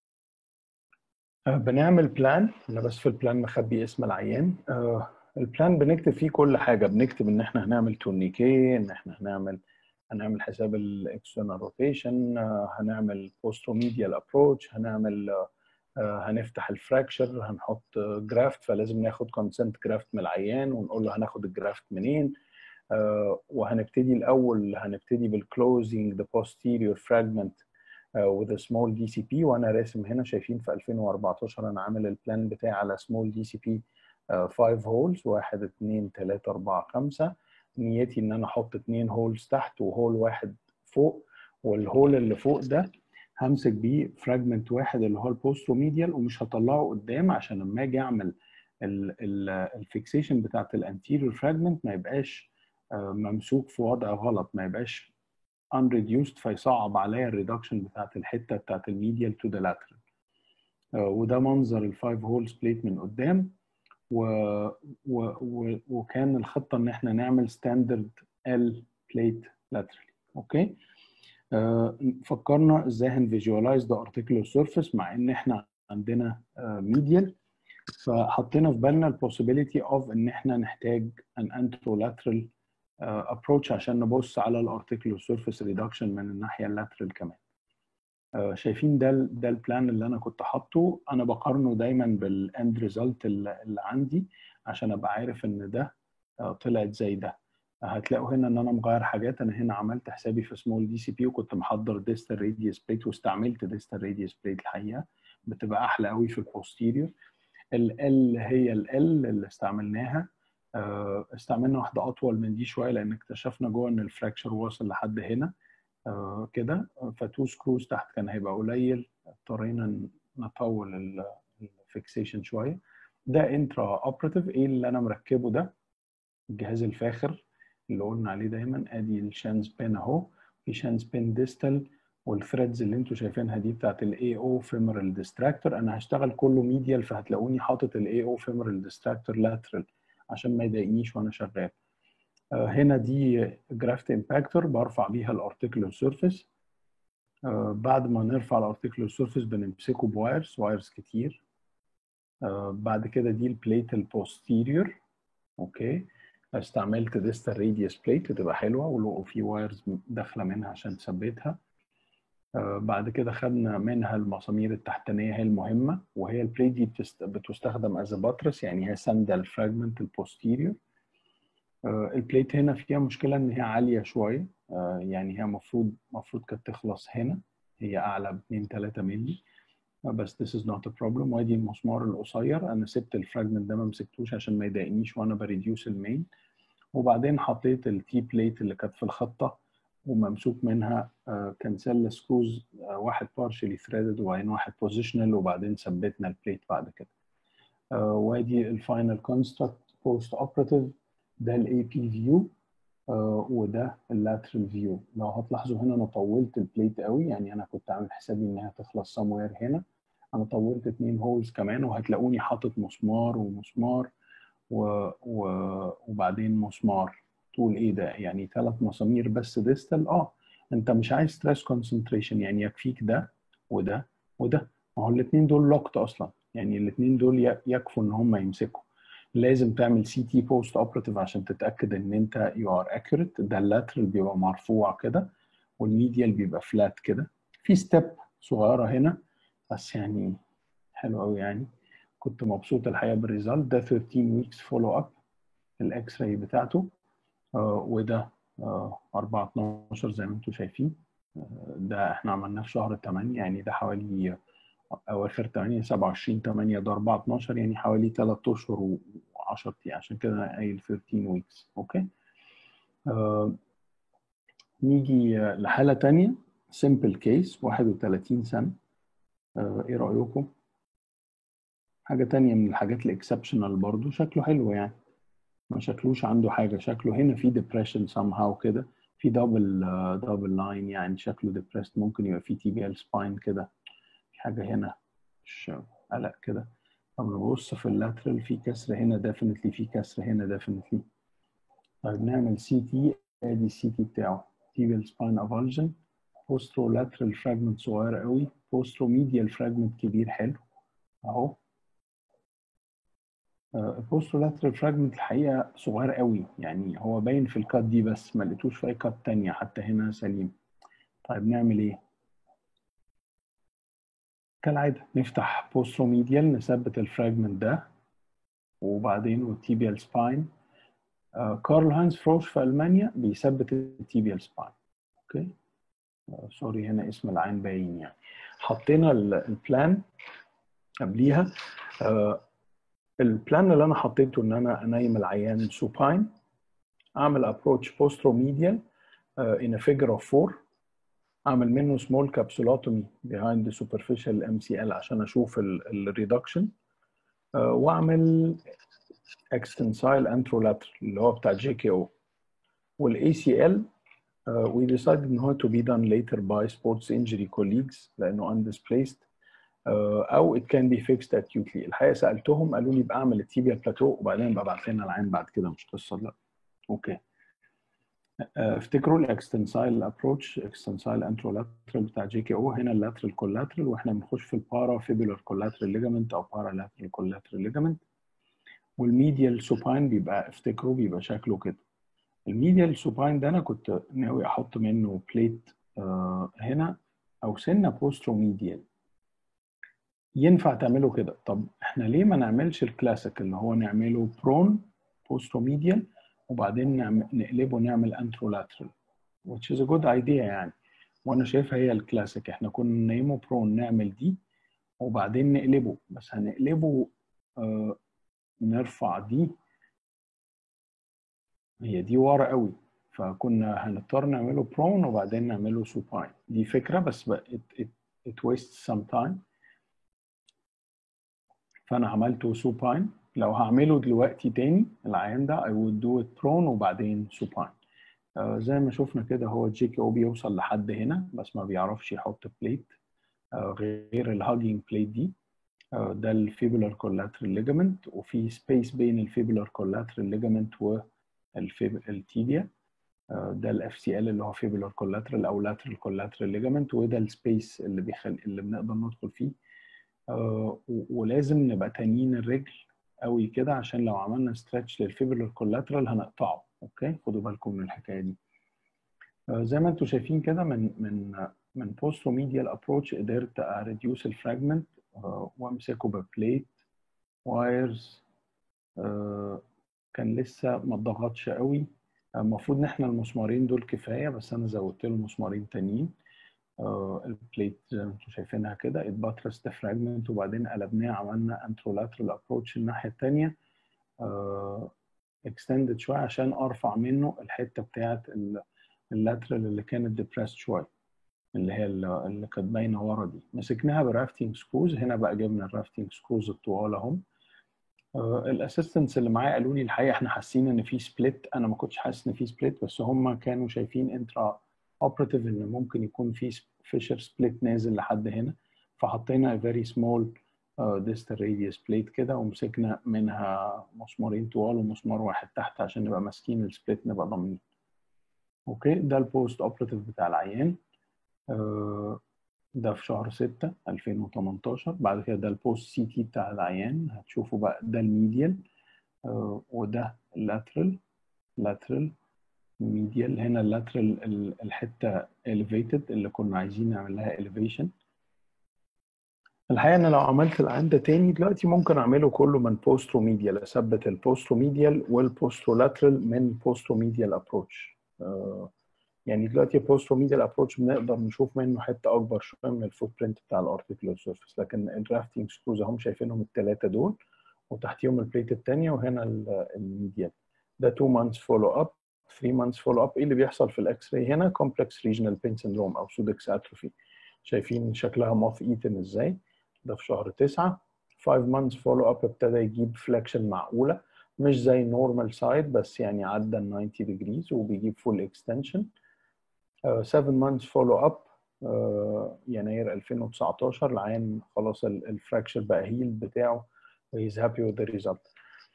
بنعمل بلان انا بس في البلان مخبي اسم العيان البلان بنكتب فيه كل حاجه بنكتب ان احنا هنعمل تورنيكي ان احنا هنعمل هنعمل حساب الاكسترنال روتيشن هنعمل بوستوميديال ابروتش هنعمل هنفتح الفراكشر هنحط جرافت فلازم ناخد كونسنت جرافت من العيان ونقول له هناخد الجرافت منين وهنبتدي الاول هنبتدي بالكلوزنج ذا posterior fragment with a small DCP وانا راسم هنا شايفين في 2014 انا عامل البلان بتاعي على small DCP 5 هولز 1 2 3 4 5 نيتي ان انا احط 2 هولز تحت وهول واحد فوق والهول اللي فوق ده همسك بيه فراجمنت واحد اللي هو البوستروميديال ومش هطلعه قدام عشان لما اجي اعمل الفيكسيشن بتاعت الانتيريور فراجمنت ما يبقاش ممسوك في وضع غلط ما يبقاش unreduced فيصعب عليا الريدكشن بتاعت الحته بتاعت الميديال تو ذا لاترال وده منظر الفايف هول سبليت من قدام و... و... و... وكان الخطه ان احنا نعمل ستاندرد ال بليت لاترالي اوكي آه فكرنا ازاي هنفيجواليز ذا ارتكولار سيرفيس مع ان احنا عندنا ميديال فحطينا في بالنا البوسيبيليتي اوف ان احنا نحتاج ان انترولاترال ابروتش عشان نبص على الارتكولار سيرفيس ريدكشن من الناحيه اللاترال كمان uh, شايفين ده ده البلان اللي انا كنت حاطه انا بقارنه دايما بالاند ريزلت اللي عندي عشان ابقى عارف ان ده uh, طلعت زي ده هتلاقوا هنا ان انا مغير حاجات انا هنا عملت حسابي في سمول دي سي بي وكنت محضر ديستال راديوس بليت واستعملت ديستال راديوس بليت الحقيقه بتبقى احلى قوي في البوستيريور ال هي ال اللي استعملناها استعملنا واحدة أطول من دي شوية لأن اكتشفنا جوه إن الفراكشر واصل لحد هنا كده فتو سكروز تحت كان هيبقى قليل اضطرينا نطول الفيكسيشن شوية ده انترا اوبراتيف ايه اللي انا مركبه ده الجهاز الفاخر اللي قلنا عليه دايما ادي الشانز بين اهو في شانز بين ديستال والثريدز اللي انتوا شايفينها دي بتاعت الاي او فيمورال ديستراكتور انا هشتغل كله ميديال فهتلاقوني حاطط الاي او فيمورال ديستراكتور لاترال عشان ما يضايقنيش وانا شغال آه هنا دي جرافت امباكتور برفع بيها الارتكولار سيرفيس آه بعد ما نرفع الارتكولار سيرفيس بنمسكه بوايرز وايرز كتير آه بعد كده دي البليت البوستيريور اوكي استعملت ديستال راديوس بليت بتبقى حلوه ولقوا في وايرز داخله منها عشان تثبتها بعد كده خدنا منها المسامير التحتانيه هي المهمه وهي البليت دي بتستخدم از باترس يعني هي ساندل فراجمنت البوستيريور البليت هنا فيها مشكله ان هي عاليه شويه يعني هي المفروض المفروض كانت تخلص هنا هي اعلى ب 2 3 مللي بس this is not a problem وادي المسمار القصير انا سبت الفراجمنت ده ما مسكتوش عشان ما يضايقنيش وانا بريديوس المين وبعدين حطيت التي بليت اللي كانت في الخطه وممسوك منها كانسيلا سكروز واحد بارشلي ثريدد وبعدين واحد بوزيشنال وبعدين ثبتنا البليت بعد كده وادي الفاينل كونستراكت بوست اوبراتيف ده الاي بي فيو آه، وده اللاترال فيو لو هتلاحظوا هنا انا طولت البليت قوي يعني انا كنت عامل حسابي انها تخلص somewhere هنا انا طولت اتنين هولز كمان وهتلاقوني حاطط مسمار ومسمار و... و... وبعدين مسمار تقول ايه ده يعني ثلاث مسامير بس ديستال اه انت مش عايز ستريس كونسنتريشن يعني يكفيك ده وده وده ما هو الاثنين دول لوكت اصلا يعني الاثنين دول يكفوا ان هم يمسكوا لازم تعمل سي تي بوست اوبراتيف عشان تتاكد ان انت يو ار اكيوريت ده اللاترال بيبقى مرفوع كده والميديال بيبقى فلات كده في ستيب صغيره هنا بس يعني حلو قوي يعني كنت مبسوط الحقيقه بالريزلت ده 13 ويكس فولو اب الاكس راي بتاعته آه وده آه 4 12 زي ما انتم شايفين آه ده احنا عملناه في شهر 8 يعني ده حوالي اواخر 8 27 8 ده 4 12 يعني حوالي 3 اشهر و10 ايام عشان كده انا قايل 13 ويكس اوكي آه نيجي لحاله ثانيه سمبل كيس 31 سنه آه ايه رايكم حاجه ثانيه من الحاجات الاكسبشنال برضو شكله حلو يعني ما شكلوش عنده حاجه شكله هنا في ديبريشن سام هاو كده في دبل دبل لاين يعني شكله ديبريست ممكن يبقى في تي بي ال سباين كده حاجة هنا مش قلق كده طب نبص في اللاترال في كسر هنا ديفنتلي في كسر هنا ديفنتلي طيب نعمل سي تي ادي السي تي بتاعه tibial spine avulsion posterolateral fragment صغير قوي posteromedial fragment كبير حلو اهو البوسترولاترال فراجمنت الحقيقه صغير قوي يعني هو باين في الكات دي بس ما لقيتوش في اي كات تانية حتى هنا سليم طيب نعمل ايه كالعادة نفتح بوستروميديال نثبت الفراجمنت ده وبعدين والتيبيال سباين آه كارل هاينز فروش في ألمانيا بيثبت التيبيال سباين اوكي آه سوري هنا اسم العين باين يعني حطينا البلان قبليها آه البلان اللي انا حطيته ان انا انيم العيان سوباين اعمل ابروتش بوستروميديال in a figure of four اعمل منه سمول كابسولوتومي behind the superficial MCL عشان اشوف الريدكشن واعمل extensile anterolateral اللي هو بتاع جي كي او والاي سي ال we decided ان هو to be done later by sports injury colleagues لانه undisplaced uh, او it can be fixed acutely الحقيقه سالتهم قالوا لي يبقى اعمل التيبيا بلاتو وبعدين ابعت لنا العين بعد كده مش قصه لا اوكي افتكروا الاكستنسايل ابروتش اكستنسايل انترولاترال بتاع جي كي او هنا اللاترال كولاترال واحنا بنخش في البارا فيبولار كولاترال ليجامنت او بارا لاترال كولاترال ليجامنت والميديال سوباين بيبقى افتكروا بيبقى شكله كده الميديال سوباين ده انا كنت ناوي احط منه بليت آه هنا او سنه بوستروميديال ينفع تعمله كده طب احنا ليه ما نعملش الكلاسيك اللي هو نعمله برون بوستروميديال وبعدين نقلبه نعمل انترولاترال which is a good idea يعني وانا شايفها هي الكلاسيك احنا كنا نايمه برون نعمل دي وبعدين نقلبه بس هنقلبه آه نرفع دي هي دي ورا قوي فكنا هنضطر نعمله برون وبعدين نعمله سوباين دي فكره بس بقى it, it, it wastes some time فانا عملته سوباين لو هعمله دلوقتي تاني العيان ده I would do it prone وبعدين supine آه زي ما شفنا كده هو الجي كي او بيوصل لحد هنا بس ما بيعرفش يحط بليت آه غير الهاجينج بليت دي آه ده الفيبولار كولاترال ليجامنت وفي سبيس بين الفيبولار كولاترال ليجامنت والتيبيا ده الاف سي ال اللي هو فيبولار كولاترال او لاترال كولاترال ليجامنت وده السبيس اللي بيخل اللي بنقدر ندخل فيه ولازم نبقى تانيين الرجل قوي كده عشان لو عملنا ستريتش للفيبرال كولاترال هنقطعه اوكي خدوا بالكم من الحكايه دي آه زي ما انتم شايفين كده من من من بوستروميديال ابروتش قدرت اريديوس الفراجمنت آه وامسكه ببليت وايرز آه كان لسه ما اتضغطش قوي المفروض ان احنا المسمارين دول كفايه بس انا زودت له مسمارين تانيين البليت زي ما انتم شايفينها كده اتباترست فراجمنت وبعدين قلبناه عملنا انترولاترال ابروتش الناحيه الثانيه اكستندد شويه عشان ارفع منه الحته بتاعه اللاترال اللي كانت ديبرست شويه اللي هي اللي كانت باينه ورا دي مسكناها برافتنج سكروز هنا بقى جبنا الرافتنج سكروز الطوال اهم الاسيستنتس اللي معايا قالوا لي الحقيقه احنا حاسين ان في سبليت انا ما كنتش حاسس ان في سبليت بس هم كانوا شايفين انترا اوبراتيف ان ممكن يكون في فيشر سبليت نازل لحد هنا فحطينا فيري سمول ديستال راديوس بليت كده ومسكنا منها مسمارين طوال ومسمار واحد تحت عشان نبقى ماسكين السبليت نبقى ضامنين اوكي ده البوست اوبراتيف بتاع العيان ده في شهر 6 2018 بعد كده ده البوست سي تي بتاع العيان هتشوفوا بقى ده الميديال وده اللاترال لاترال ميديال هنا اللاترال الحته elevated اللي كنا عايزين نعمل لها elevation الحقيقه انا لو عملت العين ده تاني دلوقتي ممكن اعمله كله من بوسترو ميديال اثبت البوسترو ميديال والبوسترو لاترال من بوسترو ميديال ابروتش يعني دلوقتي البوسترو ميديال ابروتش بنقدر نشوف منه حته اكبر شويه من الفوت برنت بتاع الارتيكولار سيرفيس لكن الدرافتنج سكروز هم شايفينهم الثلاثه دول وتحتيهم البليت الثانيه وهنا الميديال ده 2 مانثs فولو اب 3 مانثs فولو اب ايه اللي بيحصل في الاكس راي هنا كومبلكس ريجنال بين سندروم او سودكس اتروفي شايفين شكلها موث ايتن ازاي ده في شهر 9 5 مانثs فولو اب ابتدى يجيب فليكشن معقوله مش زي نورمال سايد بس يعني عدى ال 90 ديجريز وبيجيب فول اكستنشن 7 مانثs فولو اب يناير 2019 العيان خلاص الفراكشر بقى هيل بتاعه he's happy with the result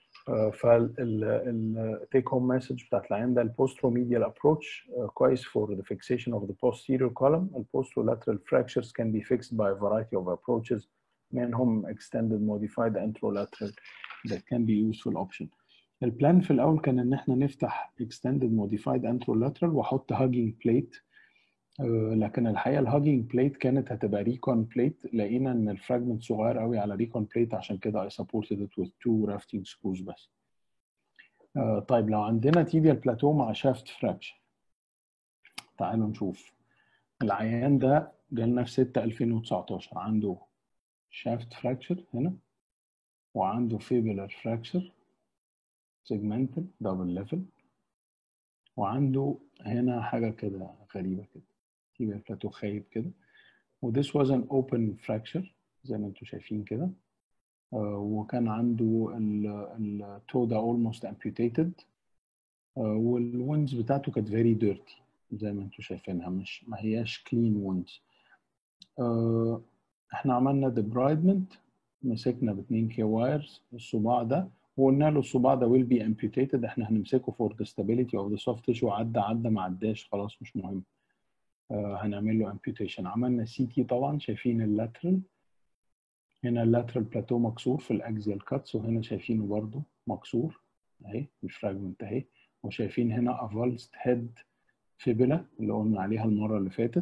فالتيك هوم مسج بتاعت العيان ده البوستروميديال ابروتش كويس for the fixation of the posterior column البوسترolateral fractures can be fixed by a variety of approaches منهم extended modified anterolateral that can be useful option البلان في الاول كان ان احنا نفتح extended modified anterolateral واحط hugging plate لكن الحقيقه الهاجينج بليت كانت هتبقى ريكون بليت لقينا ان الفراجمنت صغير قوي على ريكون بليت عشان كده اي سبورتد ات وذ تو رافتنج سكروز بس طيب لو عندنا تيبيال بلاتو مع شافت فراكشر تعالوا نشوف العيان ده جالنا في 6 2019 عنده شافت فراكشر هنا وعنده فيبولار فراكشر سيجمنتال دبل ليفل وعنده هنا حاجه كده غريبه كده تيبيال بلاتو خايب كده و this was an open fracture زي ما انتم شايفين كده uh, وكان عنده التو ده almost amputated uh, والويندز بتاعته كانت very dirty زي ما انتم شايفينها مش ما هياش clean wounds uh, احنا عملنا debridement مسكنا باتنين كي وايرز الصباع ده وقلنا له الصباع ده will be amputated احنا هنمسكه for the stability of the soft tissue عدى عدى ما عداش خلاص مش مهم آه هنعمل له امبيوتيشن عملنا سي تي طبعا شايفين اللاترال هنا اللاترال بلاتو مكسور في الاكزيال كاتس وهنا شايفينه برضو مكسور اهي الفراجمنت اهي وشايفين هنا افالست هيد فيبولا اللي قلنا عليها المره اللي فاتت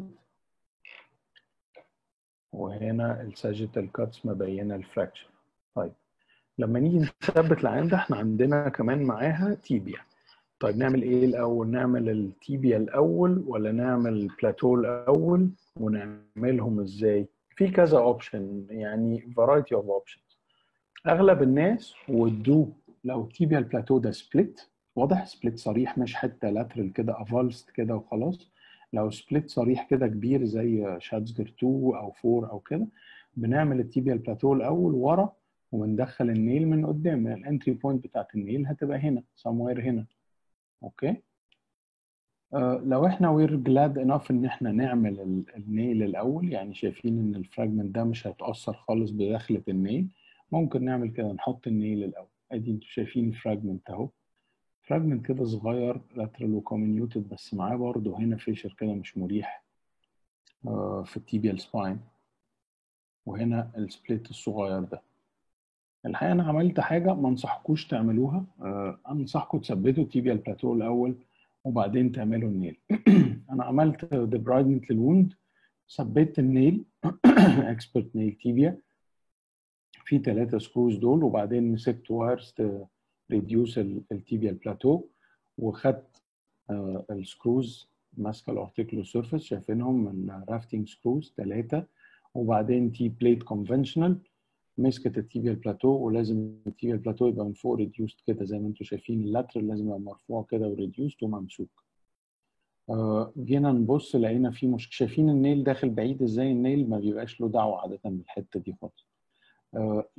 وهنا الساجيتال كاتس مبينه الفراكشر طيب لما نيجي نثبت العين ده احنا عندنا كمان معاها تيبيا طيب نعمل ايه الاول نعمل التيبيا الاول ولا نعمل البلاتو الاول ونعملهم ازاي في كذا اوبشن يعني فرايتي اوف اوبشنز اغلب الناس ودو لو التيبيا البلاتو ده سبليت واضح سبليت صريح مش حته لاترال كده افالست كده وخلاص لو سبليت صريح كده كبير زي شاتزجر 2 او 4 او كده بنعمل التيبيا البلاتو الاول ورا وبندخل النيل من قدام الانتري بوينت بتاعت النيل هتبقى هنا somewhere هنا اوكي آه لو احنا وير جلاد انف ان احنا نعمل النيل الاول يعني شايفين ان الفراجمنت ده مش هيتاثر خالص بدخله النيل ممكن نعمل كده نحط النيل الاول ادي انتوا شايفين الفراجمنت اهو فراجمنت كده صغير لاترال وكومينيوتد بس معاه برضه هنا فيشر كده مش مريح آه في التيبيال سباين وهنا السبليت الصغير ده الحقيقه انا عملت حاجه ما انصحكوش تعملوها أه انصحكم تثبتوا التيبيال بلاتو الاول وبعدين تعملوا النيل انا عملت ديبرايدمنت للوند ثبت النيل اكسبرت نيل تيبيا في ثلاثة سكروز دول وبعدين مسكت وايرز ريديوس التيبيال بلاتو وخدت أه السكروز ماسكه الارتيكولو سيرفيس شايفينهم الرافتنج سكروز ثلاثة وبعدين تي بليت كونفنشنال مسكت التيبيال بلاتو ولازم التيبيال بلاتو يبقى من فوق ريديوست كده زي ما انتم شايفين اللاترال لازم يبقى مرفوع كده وريديوست وممسوك آه جينا نبص لقينا في مش شايفين النيل داخل بعيد ازاي النيل ما بيبقاش له دعوه عاده بالحته دي خالص آه لا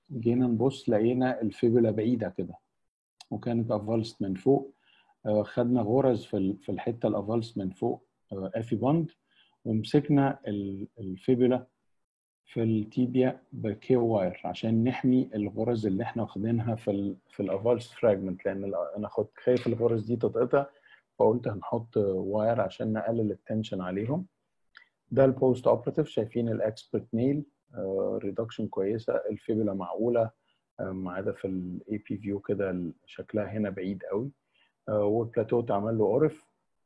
جينا نبص لقينا الفيبولا بعيده كده وكانت افالست من فوق آه، خدنا غرز في ال- في الحته الافالست من فوق افي بوند ومسكنا ال- الفيبولا في التيبيا بكي واير عشان نحمي الغرز اللي احنا واخدينها في ال في الافالست فراجمنت لان ال- انا خد خايف الغرز دي تتقطع فقلت هنحط واير عشان نقلل التنشن عليهم ده البوست اوبراتيف شايفين الاكسبرت نيل ريدكشن كويسه الفيبولا معقوله آه، ما عدا في الاي بي فيو كده ال- شكلها هنا بعيد قوي آه، والبلاتو اتعمل له عرف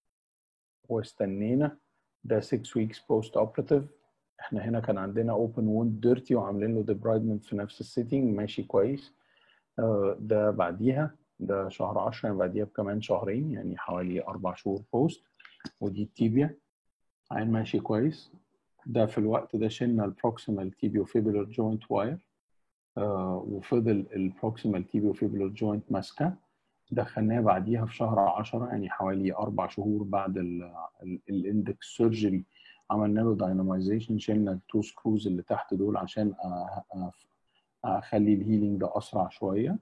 واستنينا ده 6 ويكس بوست اوبراتيف احنا هنا كان عندنا اوبن ووند ديرتي وعاملين له ديبرايدمنت في نفس السيتنج ماشي كويس آه، ده بعديها ده شهر 10 يعني بعديها بكمان شهرين يعني حوالي اربع شهور بوست ودي التيبيا عين ماشي كويس ده في الوقت ده شلنا البروكسيمال تيبيو فيبولار جوينت واير وفضل البروكسيمال تيبيو فيبولار جوينت ماسكه دخلناه بعديها في شهر 10 يعني حوالي اربع شهور بعد الاندكس سيرجري عملنا له داينامايزيشن شلنا التو سكروز اللي تحت دول عشان أ- أ- اخلي الهيلينج ده اسرع شويه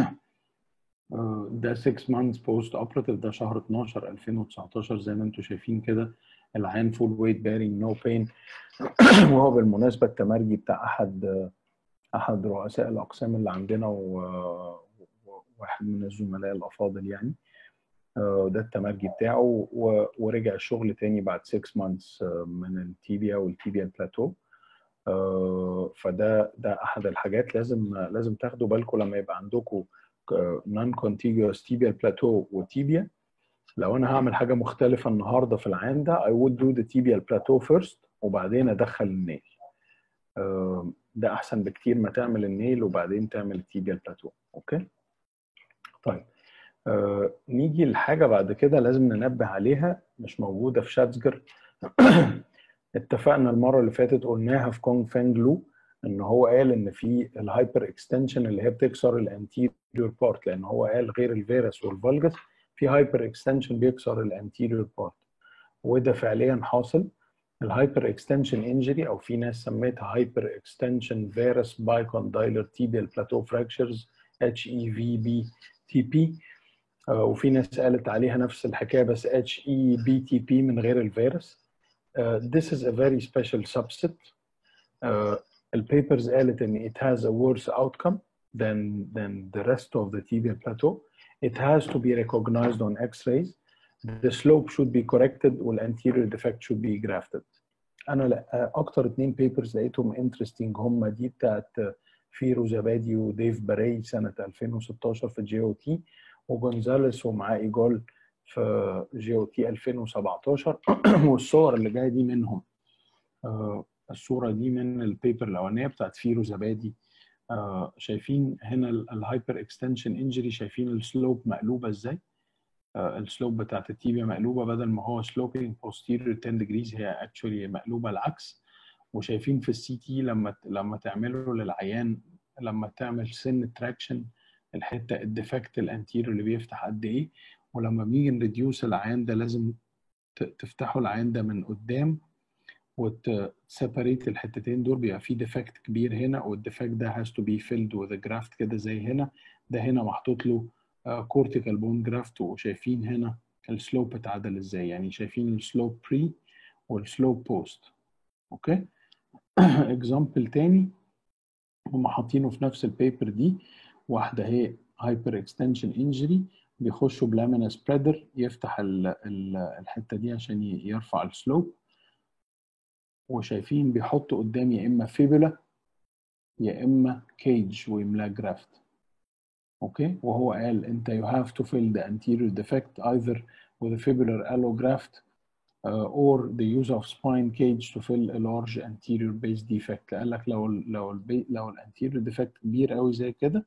آه، ده 6 مانثs بوست اوبراتيف ده شهر 12 2019 زي ما انتم شايفين كده العين فول ويت بارينج نو بين وهو بالمناسبه التمرجي بتاع احد احد رؤساء الاقسام اللي عندنا و- وواحد من الزملاء الافاضل يعني آه، ده التمرجي بتاعه و- ورجع الشغل تاني بعد 6 مانثs من التيبيا والتيبيا بلاتو آه، فده ده احد الحاجات لازم لازم تاخدوا بالكم لما يبقى عندكم نون كونتيجوس تيبيا بلاتو وتيبيا لو انا هعمل حاجه مختلفه النهارده في العام ده I would do the tibial plateau first وبعدين ادخل النيل آه، ده احسن بكتير ما تعمل النيل وبعدين تعمل التيبيال بلاتو اوكي طيب آه، نيجي لحاجه بعد كده لازم ننبه عليها مش موجوده في شاتزجر اتفقنا المره اللي فاتت قلناها في كونغ فانج لو ان هو قال ان في الهايبر اكستنشن اللي هي بتكسر الانتيريور بارت لان هو قال غير الفيروس والفالجس في هايبر اكستنشن بيكسر الانتيريور بارت وده فعليا حاصل الهايبر اكستنشن انجري او في ناس سميتها هايبر اكستنشن فيروس بايكوندايلر تيبيال بلاتو فراكشرز اتش اي في بي تي بي وفي ناس قالت عليها نفس الحكايه بس اتش اي بي تي بي من غير الفيروس Uh, this is a very special subset. Uh, البيبرز قالت ان it has a worse outcome than than the rest of the tibial plateau. It has to be recognized on X-rays. The slope should be corrected والanterior defect should be grafted. انا لا اكتر اتنين بيبرز لقيتهم interesting هم دي بتاعت فيرو زبادي وديف باري سنه 2016 في جي او تي وجونزاليس ومعاه ايجول في جي او تي 2017 والصور اللي جايه دي منهم آه، الصوره دي من البيبر الاولانيه بتاعت فيرو زبادي آه، شايفين هنا الهايبر اكستنشن انجري شايفين السلوب مقلوبه ازاي آه، السلوب بتاعت التيبيا مقلوبه بدل ما هو سلوبينج posterior 10 degrees هي اكشولي مقلوبه العكس وشايفين في السي تي لما لما تعمله للعيان لما تعمل سن تراكشن الحته الديفكت الانتيريور اللي بيفتح قد ايه ولما بنيجي نريديوس العيان ده لازم ت- تفتحوا العيان ده من قدام وتسيبريت الحتتين دول بيبقى في ديفكت كبير هنا والديفكت ده has to be filled with a graft كده زي هنا ده هنا محطوط له كورتيكال بون جرافت وشايفين هنا السلوب اتعدل ازاي يعني شايفين السلوب بري والسلوب بوست اوكي اكزامبل تاني هم حاطينه في نفس البيبر دي واحده هي هايبر اكستنشن انجري بيخشوا بلامينا سبريدر يفتح ال ال الحته دي عشان ي- يرفع السلوب وشايفين بيحطوا قدام يا اما فيبولا يا اما كيج ويملاه جرافت اوكي وهو قال انت you have to fill the anterior defect either with a fibular allograft uh, or the use of spine cage to fill a large anterior base defect قال لك لو ال لو ال لو الانتيريور ديفكت كبير قوي زي كده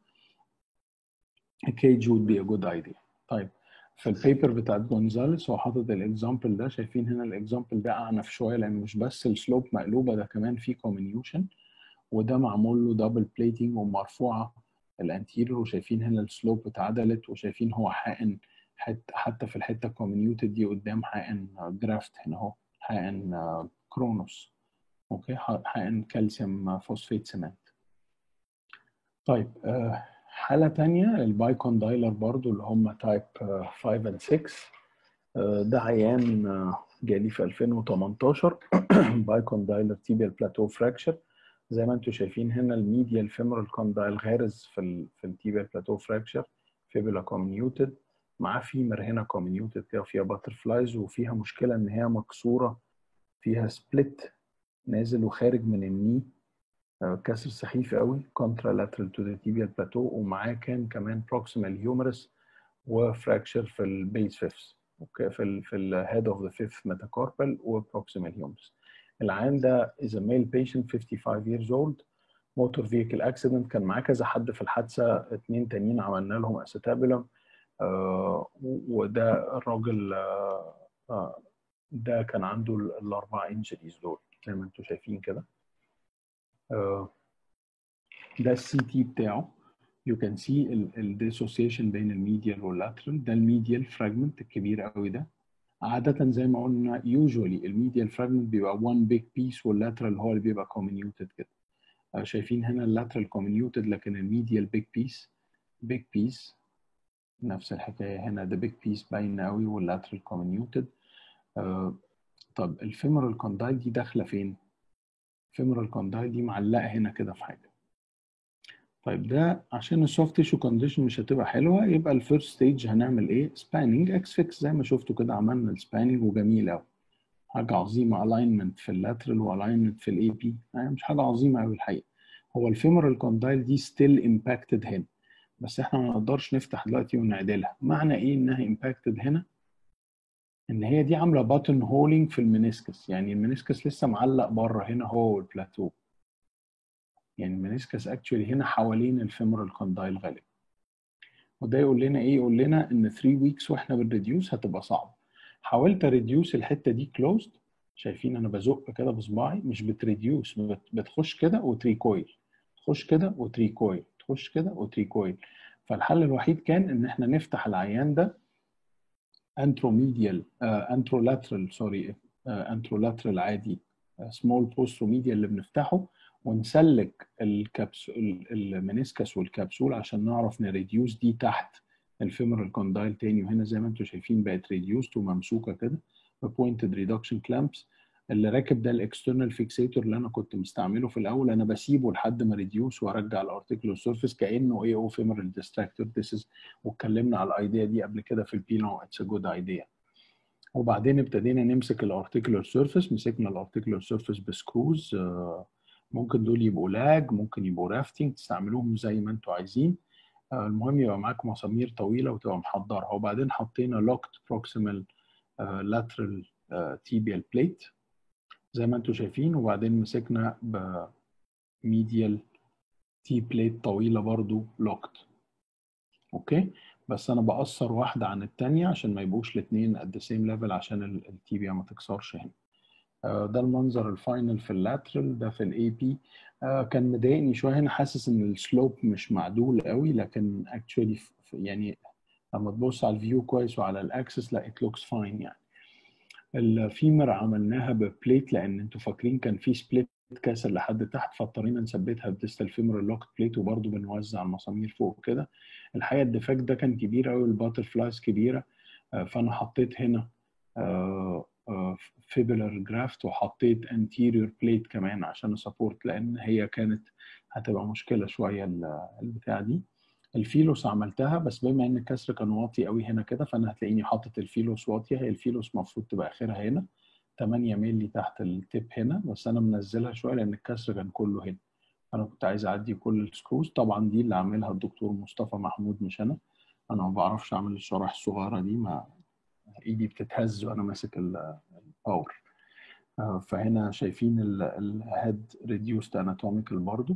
a cage would be a good idea طيب في البيبر بتاعت جونزاليس هو حاطط الاكزامبل ده شايفين هنا الاكزامبل ده اعنف شويه لان مش بس السلوب مقلوبه ده كمان في كومينيوشن وده معمول له دبل بليتنج ومرفوعه الانتيريور وشايفين هنا السلوب اتعدلت وشايفين هو حقن حت حتى في الحته الكومينيوتد دي قدام حقن جرافت هنا اهو حقن كرونوس اوكي حقن كالسيوم فوسفيت سمنت طيب آه، حالة تانية البايكوندايلر برضو اللي هم تايب 5 and 6 آه، ده عيان آه، جالي في 2018 بايكوندايلر تيبيال بلاتو فراكشر زي ما انتم شايفين هنا الميديال فيمورال كوندايل غارز في ال في التيبيال بلاتو فراكشر فيبولا كومنيوتد معاه فيمر هنا كومنيوتد كده فيها باترفلايز وفيها مشكلة ان هي مكسورة فيها سبليت نازل وخارج من الني كسر سخيف قوي كونترا لاترال تو ذا تيبيال بلاتو ومعاه كان كمان بروكسيمال هيومرس وفراكشر في البيس فيفث اوكي في ال في الهيد اوف ذا فيفث ميتاكاربال وبروكسيمال هيومرس العيان ده is a male patient 55 years old موتور فيكل اكسيدنت كان معاه كذا حد في الحادثه اتنين تانيين عملنا لهم اسيتابيلم آه وده الراجل آه آه ده كان عنده الاربع انجريز دول زي ما انتم شايفين كده ده السي تي بتاعه يو كان سي الديسوسيشن بين الميديال واللاترال ده الميديال فراجمنت الكبير قوي ده عادة زي ما قلنا يوجوالي الميديال فراجمنت بيبقى one big piece واللاترال هو اللي بيبقى comminuted كده شايفين هنا اللاترال comminuted لكن الميديال big piece big piece نفس الحكاية هنا ده big piece باينة قوي واللاترال comminuted آه طب الفيمورال كوندايل دي داخلة فين؟ الفيمورال كوندايل دي معلقة هنا كده في حاجة طيب ده عشان السوفت تيشو كونديشن مش هتبقى حلوه يبقى الفيرست ستيج هنعمل ايه؟ سباننج اكس فيكس زي ما شفتوا كده عملنا السباننج وجميل قوي. حاجه عظيمه الاينمنت في اللاترال والاينمنت في الاي بي يعني مش حاجه عظيمه قوي الحقيقه. هو الفيمورال كوندايل دي ستيل امباكتد هنا بس احنا ما نقدرش نفتح دلوقتي ونعدلها. معنى ايه انها امباكتد هنا؟ ان هي دي عامله باتن هولينج في المينيسكس يعني المينيسكس لسه معلق بره هنا هو والبلاتو. يعني المنسكس اكشولي هنا حوالين الفيمورال كوندايل غالبا وده يقول لنا ايه يقول لنا ان 3 ويكس واحنا بنريديوس هتبقى صعب حاولت اريديوس الحته دي كلوزد شايفين انا بزق كده بصباعي مش بتريديوس بتخش كده وتريكويل تخش كده وتريكويل تخش كده وتريكويل فالحل الوحيد كان ان احنا نفتح العيان ده انتروميديال انترولاترال سوري انترولاترال عادي سمول بوستروميديال اللي بنفتحه ونسلك الكبسول المنسكس والكبسول عشان نعرف نريديوس دي تحت الفيمورال كوندايل تاني وهنا زي ما انتم شايفين بقت ريديوست وممسوكه كده بوينتد ريدكشن كلامبس اللي راكب ده الاكسترنال فيكسيتور اللي انا كنت مستعمله في الاول انا بسيبه لحد ما ريديوس وارجع الارتيكولار سيرفيس كانه اي او فيمورال ديستراكتور ذيس از واتكلمنا على الايديا دي قبل كده في البيلون اتس ا جود ايديا وبعدين ابتدينا نمسك الارتيكولار سيرفيس مسكنا الارتيكولار سيرفيس بسكروز آه ممكن دول يبقوا لاج ممكن يبقوا رافتنج تستعملوهم زي ما انتوا عايزين المهم يبقى معاكم مسامير طويله وتبقى محضرها وبعدين حطينا لوكت بروكسيمال لاترال تيبيال بليت زي ما انتوا شايفين وبعدين مسكنا بميديال تي بليت طويله برضو لوكت اوكي بس انا بقصر واحده عن الثانيه عشان ما يبقوش الاثنين at the same level عشان التيبيا ما تكسرش هنا ده المنظر الفاينل في اللاترال ده في الاي بي كان مضايقني شويه هنا حاسس ان السلوب مش معدول قوي لكن اكشولي يعني لما تبص على الفيو كويس وعلى الاكسس لا ات لوكس فاين يعني الفيمر عملناها ببليت لان انتوا فاكرين كان في سبليت كاسر لحد تحت فاضطرينا نثبتها بديستال فيمر لوكت بليت وبرده بنوزع المسامير فوق كده الحقيقه الديفكت ده كان كبير قوي الباتر فلايز كبيره فانا حطيت هنا فيبلر جرافت وحطيت انتيريور بليت كمان عشان اسابورت لان هي كانت هتبقى مشكله شويه البتاع دي الفيلوس عملتها بس بما ان الكسر كان واطي قوي هنا كده فانا هتلاقيني حاطط الفيلوس واطيه هي الفيلوس المفروض تبقى اخرها هنا 8 مللي تحت التيب هنا بس انا منزلها شويه لان الكسر كان كله هنا انا كنت عايز اعدي كل السكروز طبعا دي اللي عاملها الدكتور مصطفى محمود مش انا انا ما بعرفش اعمل الشرايح الصغيره دي ما ايدي بتتهز وانا ماسك الباور فهنا شايفين الهيد ريديوست اناتوميكال برضو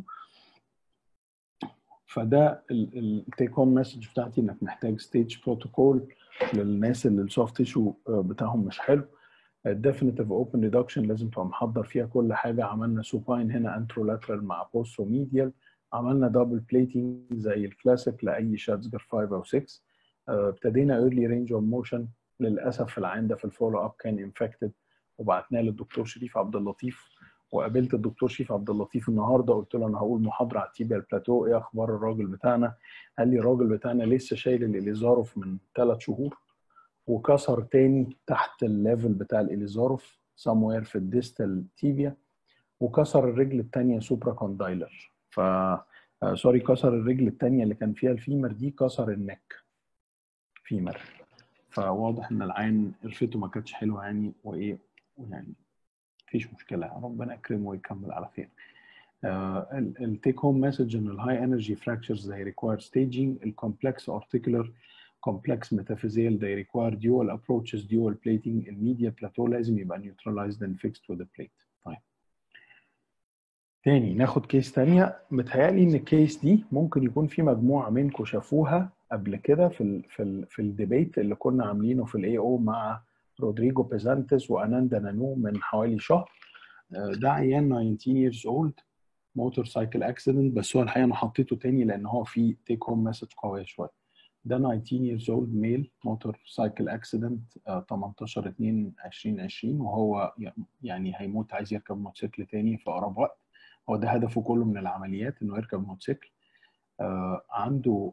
فده التيك هوم مسج بتاعتي انك محتاج ستيج بروتوكول للناس اللي السوفت تيشو بتاعهم مش حلو الديفينيتيف اوبن ريدكشن لازم تبقى محضر فيها كل حاجه عملنا سوباين هنا انترولاترال مع بوستو ميديال عملنا دبل بليتنج زي الكلاسيك لاي شاتزجر 5 او 6 ابتدينا ايرلي رينج اوف موشن للاسف العين ده في الفولو اب كان انفكتد وبعتناه للدكتور شريف عبد اللطيف وقابلت الدكتور شريف عبد اللطيف النهارده قلت له انا هقول محاضره على التيبيا البلاتو ايه اخبار الراجل بتاعنا قال لي الراجل بتاعنا لسه شايل الاليزاروف من ثلاث شهور وكسر تاني تحت الليفل بتاع الاليزاروف سموير في الديستال تيبيا وكسر الرجل الثانيه سوبرا كوندايلر ف سوري كسر الرجل الثانيه اللي كان فيها الفيمر دي كسر النك فيمر فواضح ان العين قرفته ما كانتش حلوه يعني وايه يعني مفيش مشكله ربنا يكرمه ويكمل على خير التيك هوم مسج ان الهاي انرجي fractures they require staging الكومبلكس articular complex metaphyseal they require dual approaches dual plating الميديا بلاتو لازم يبقى neutralized and fixed with the plate طيب تاني ناخد كيس تانية متهيألي ان الكيس دي ممكن يكون في مجموعة منكم شافوها قبل كده في ال في ال في الديبيت اللي كنا عاملينه في الاي او مع رودريجو بيزانتس واناندا نانو من حوالي شهر ده عيان 19 years old موتور سايكل اكسيدنت بس هو الحقيقه انا حطيته تاني لان هو فيه تيك هوم مسج قويه شويه ده 19 years old male موتور سايكل اكسيدنت 18 2 2020 وهو يعني هيموت عايز يركب موتوسيكل تاني في اقرب وقت هو ده هدفه كله من العمليات انه يركب موتوسيكل آه عنده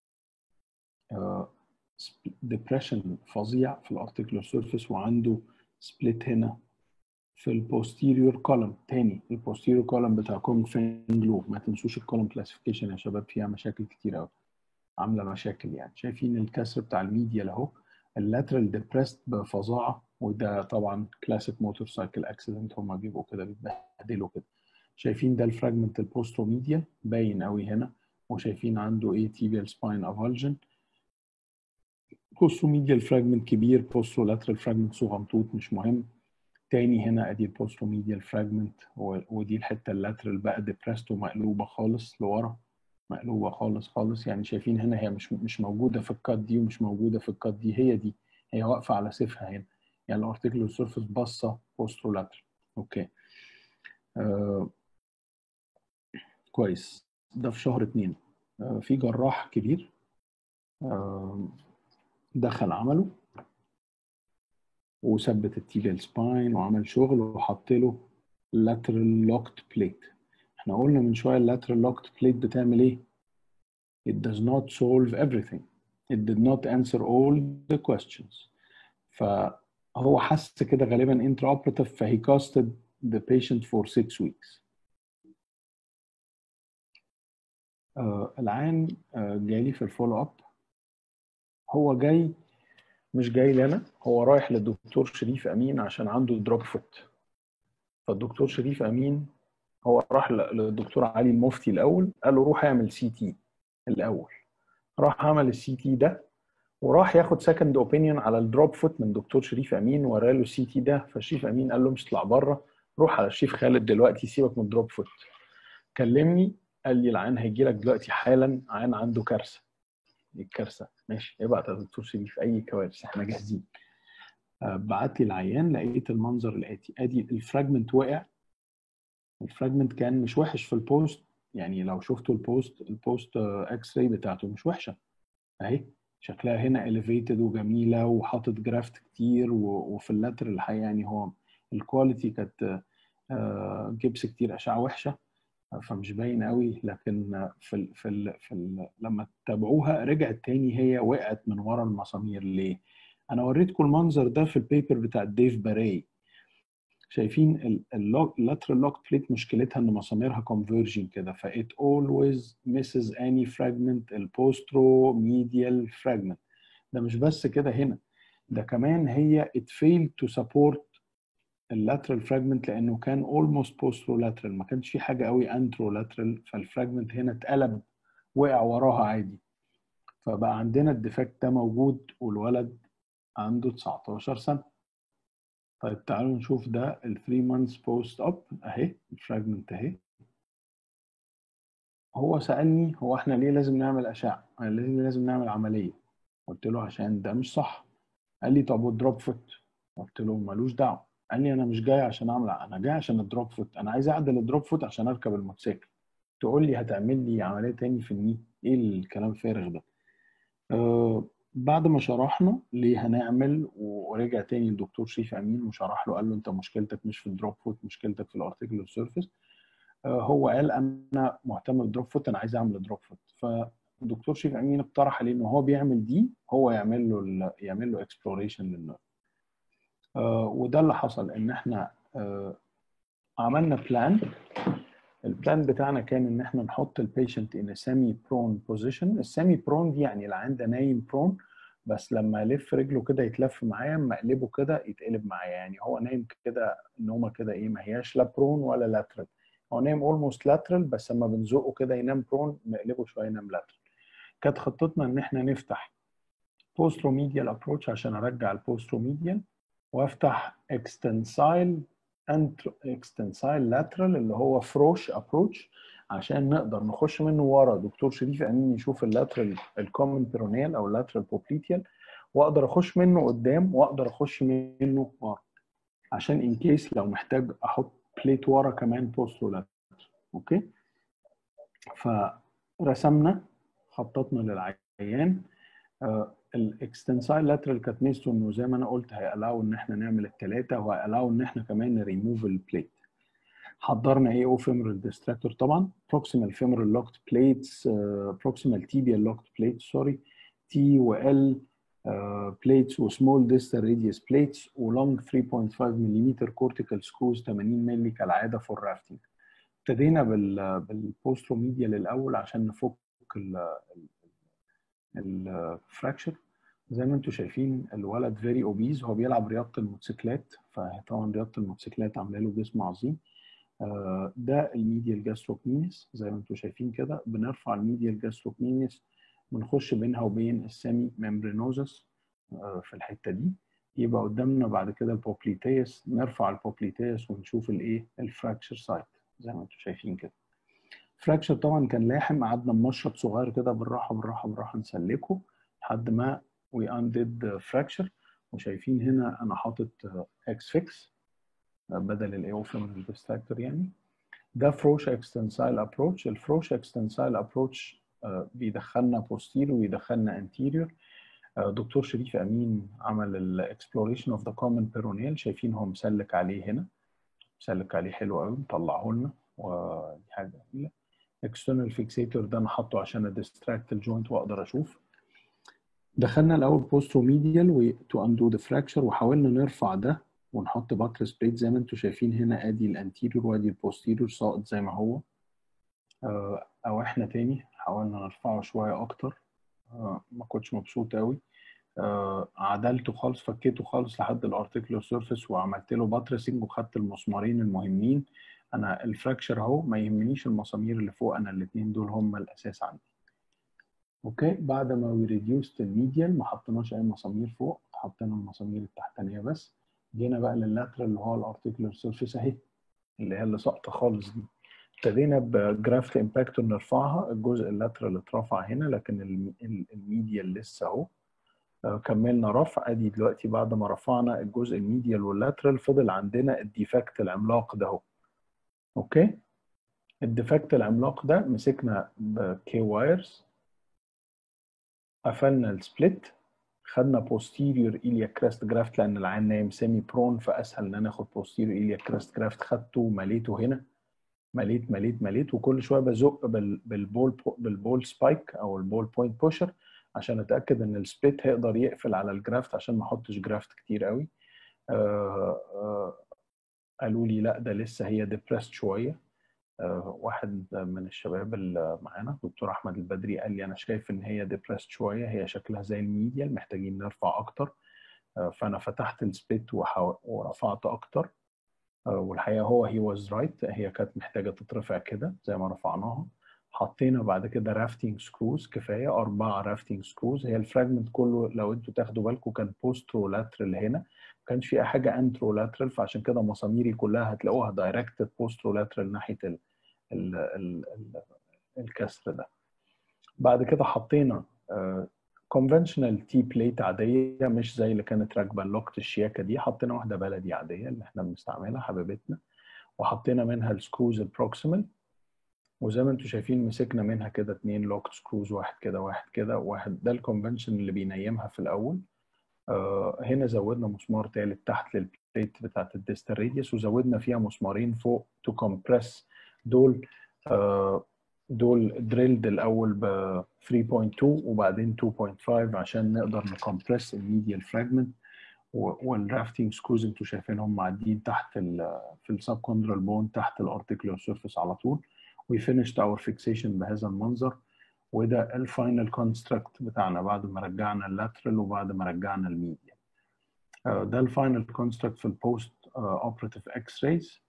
ديبريشن فظيع في الارتيكولار سيرفيس وعنده سبليت هنا في البوستيريور كولم تاني البوستيريور كولم بتاع كونج فينجلو ما تنسوش الكولم كلاسيفيكيشن يا شباب فيها مشاكل كتير قوي عامله مشاكل يعني شايفين الكسر بتاع الميديا اهو اللاترال ديبريست بفظاعه وده طبعا كلاسيك موتور سايكل اكسيدنت هما بيبقوا كده بيتبهدلوا كده شايفين ده الفراجمنت البوسترو ميديا باين قوي هنا وشايفين عنده ايه تيبيال سباين افالجن بوسترو ميديال فراجمنت كبير بوسترو لاترال فراجمنت صغنطوط مش مهم تاني هنا ادي البوسترو ميديال فراجمنت ودي الحته اللاترال بقى ديبرست ومقلوبه خالص لورا مقلوبه خالص خالص يعني شايفين هنا هي مش مش موجوده في الكات دي ومش موجوده في الكات دي هي دي هي واقفه على سيفها هنا يعني الارتيكولار سيرفيس باصه بوسترو لاترال اوكي آه كويس ده في شهر اتنين آه في جراح كبير آه دخل عمله وثبت التيبيال سباين وعمل شغل وحط له lateral locked plate احنا قلنا من شويه اللاترال locked plate بتعمل ايه it does not solve everything it did not answer all the questions فهو حس كده غالبا intraoperative فهي casted the patient for six weeks آه العين آه جالي في الفولو اب هو جاي مش جاي لي انا هو رايح للدكتور شريف امين عشان عنده دروب فوت فالدكتور شريف امين هو راح للدكتور علي المفتي الاول قال له روح اعمل سي تي الاول راح عمل السي تي ده وراح ياخد سكند اوبينيون على الدروب فوت من دكتور شريف امين ورا له السي تي ده فشريف امين قال له مش اطلع بره روح على الشيف خالد دلوقتي سيبك من الدروب فوت كلمني قال لي العيان هيجي لك دلوقتي حالا عيان عنده كارثه الكارثه ماشي ابعت يا دكتور شريف اي كوارث احنا جاهزين بعت لي العيان لقيت المنظر الاتي ادي الفراجمنت وقع الفراجمنت كان مش وحش في البوست يعني لو شفتوا البوست البوست اكس راي بتاعته مش وحشه اهي شكلها هنا اليفيتد وجميله وحاطط جرافت كتير وفي اللاتر الحقيقه يعني هو الكواليتي كانت جبس كتير اشعه وحشه فمش باين قوي لكن في ال في ال في ال لما تتابعوها رجعت تاني هي وقعت من ورا المسامير ليه؟ انا وريتكم المنظر ده في البيبر بتاع ديف باراي شايفين اللاترال لوك بليت مشكلتها ان مساميرها كونفرجن كده ف it always misses any fragment البوسترو ميديال fragment ده مش بس كده هنا ده كمان هي it failed to support اللاترال فراجمنت لانه كان almost posterolateral ما كانش في حاجه قوي انترولاترال فالفراجمنت هنا اتقلب وقع وراها عادي فبقى عندنا الديفكت ده موجود والولد عنده 19 سنه طيب تعالوا نشوف ده ال 3 months post up اهي الفراجمنت اهي هو سالني هو احنا ليه لازم نعمل اشعه؟ ليه لازم نعمل عمليه؟ قلت له عشان ده مش صح قال لي طب والدروب فوت؟ قلت له ملوش دعوه قال لي انا مش جاي عشان اعمل انا جاي عشان الدروب فوت انا عايز اعدل الدروب فوت عشان اركب الموتوسيكل تقول لي هتعمل لي عمليه تاني في الني ايه الكلام الفارغ ده أه بعد ما شرحنا ليه هنعمل ورجع تاني الدكتور شريف امين وشرح له قال له انت مشكلتك مش في الدروب فوت مشكلتك في الارتيكولار سيرفيس هو قال انا مهتم بالدروب فوت انا عايز اعمل دروب فوت فالدكتور شريف امين اقترح عليه ان هو بيعمل دي هو يعمل له يعمل له اكسبلوريشن للنيرف وده اللي حصل ان احنا آه، عملنا بلان البلان بتاعنا كان ان احنا نحط البيشنت ان سيمي برون بوزيشن السيمي برون دي يعني العين ده نايم برون بس لما الف رجله كده يتلف معايا اما اقلبه كده يتقلب معايا يعني هو نايم كده نومه كده ايه ما هياش لا برون ولا لاترال هو نايم اولموست لاترال بس لما بنزقه كده ينام برون نقلبه شويه ينام لاترال كانت خطتنا ان احنا نفتح بوستروميديال ابروتش عشان ارجع البوستروميديال وافتح اكستنسايل اكستنسايل لاترال اللي هو فروش ابروتش عشان نقدر نخش منه ورا دكتور شريف امين يشوف اللاترال الكومن بيرونيال او اللاترال بوبليتيال واقدر اخش منه قدام واقدر اخش منه ورا عشان ان كيس لو محتاج احط بليت ورا كمان بوسترو لاترال اوكي فرسمنا خططنا للعيان آه، الاكستنسايل لاترال كانت ميزته انه زي ما انا قلت هيقلاو ان احنا نعمل الثلاثه وهيقلاو ان احنا كمان نريموف البليت حضرنا ايه او فيمورال ديستراكتور طبعا بروكسيمال فيمورال لوكت بليتس بروكسيمال تيبيال لوكت بليتس سوري تي وال بليتس وسمول ديستال راديوس بليتس ولونج 3.5 ملم كورتيكال سكروز 80 مللي كالعاده فور رافتنج ابتدينا بال بالبوستروميديال الاول عشان نفك الفراكشر زي ما انتم شايفين الولد فيري اوبيز هو بيلعب رياضه الموتوسيكلات فطبعا رياضه الموتوسيكلات عامله له جسم عظيم آه، ده الميديال جاستروكنينس زي ما انتم شايفين كده بنرفع الميديال جاستروكنينس بنخش بينها وبين السيمي ممبرينوزس آه، في الحته دي يبقى قدامنا بعد كده البوبليتيس نرفع البوبليتيس ونشوف الايه الفراكشر سايت زي ما انتم شايفين كده فراكشر طبعا كان لاحم قعدنا بمشرط صغير كده بالراحه بالراحه بالراحه نسلكه لحد ما وي اندد فراكشر وشايفين هنا انا حاطط اكس فيكس بدل الايوفيمال ديستراكتور يعني ده فروش اكستنسايل ابروتش الفروش اكستنسايل ابروتش بيدخلنا بوستيريور ويدخلنا انتيريور دكتور شريف امين عمل الاكسبلوريشن اوف ذا كومن بيرونيل شايفين هو مسلك عليه هنا مسلك عليه حلو قوي مطلعه لنا ودي حاجه جميله اكسترنال فيكسيتور ده انا حاطه عشان اديستراكت الجوينت واقدر اشوف دخلنا الاول بوستروميديال تو اندو ذا فراكشر وحاولنا نرفع ده ونحط باترس بليت زي ما انتم شايفين هنا ادي الانتيريور وادي البوستيريور ساقط زي ما هو آه، او احنا تاني حاولنا نرفعه شويه اكتر آه، ما كنتش مبسوط قوي آه، عدلته خالص فكيته خالص لحد الارتيكولار سيرفيس وعملت له باترسنج وخدت المسمارين المهمين انا الفراكشر اهو ما يهمنيش المسامير اللي فوق انا الاثنين دول هم الاساس عندي اوكي بعد ما وي ريديوست الميديال ما حطيناش اي مسامير فوق حطينا المسامير التحتانيه بس جينا بقى لللاترال اللي هو الارتيكولار سيرفيس اهي اللي هي اللي ساقطه خالص دي ابتدينا بجرافت امباكتور نرفعها الجزء اللاترال اترفع هنا لكن الميديال لسه اهو آه، كملنا رفع ادي دلوقتي بعد ما رفعنا الجزء الميديال واللاترال فضل عندنا الديفكت العملاق ده اهو اوكي الديفكت العملاق ده مسكنا بكي وايرز قفلنا السبليت خدنا بوستيريور ايليا كراست جرافت لان العين نايم سيمي برون فاسهل ان انا اخد بوستيريور ايليا كراست جرافت خدته ومليته هنا مليت مليت مليت وكل شويه بزق بالبول بالبول سبايك او البول بوينت بوشر عشان اتاكد ان السبليت هيقدر يقفل على الجرافت عشان ما احطش جرافت كتير قوي آه آه قالوا لي لا ده لسه هي ديبرست شويه آه، واحد من الشباب اللي معانا دكتور احمد البدري قال لي انا شايف ان هي ديبرست شويه هي شكلها زي الميديال محتاجين نرفع اكتر آه، فانا فتحت السبيت ورفعت اكتر آه، والحقيقه هو هي واز رايت هي كانت محتاجه تترفع كده زي ما رفعناها حطينا بعد كده رافتنج سكروز كفايه اربعه رافتنج سكروز هي الفراجمنت كله لو انتوا تاخدوا بالكم كان بوسترو لاترال هنا ما كانش في حاجه انترو لاترال فعشان كده مساميري كلها هتلاقوها دايركتد بوسترو لاترال ناحيه ال ال ال ال الكسر ده بعد كده حطينا كونفنشنال تي بليت عاديه مش زي اللي كانت راكبه اللوكت الشياكه دي حطينا واحده بلدي عاديه اللي احنا بنستعملها حبيبتنا وحطينا منها السكروز البروكسيمال وزي ما انتم شايفين مسكنا منها كده اتنين لوكت سكروز واحد كده واحد كده واحد ده الكونفنشن اللي بينيمها في الاول آه هنا زودنا مسمار تالت تحت للبليت بتاعت الديستال راديوس وزودنا فيها مسمارين فوق تو كومبريس دول آه دول دريلد الاول ب 3.2 وبعدين 2.5 عشان نقدر نكمبرس الميديال فراجمنت والرافتنج سكروز انتوا شايفينهم معديين تحت ال في السب كوندرال بون تحت الارتيكولار سيرفيس على طول وي فينيشد اور فيكسيشن بهذا المنظر وده الفاينل كونستراكت بتاعنا بعد ما رجعنا اللاترال وبعد ما رجعنا الميديا ده الفاينل كونستراكت في البوست اوبراتيف اكس رايز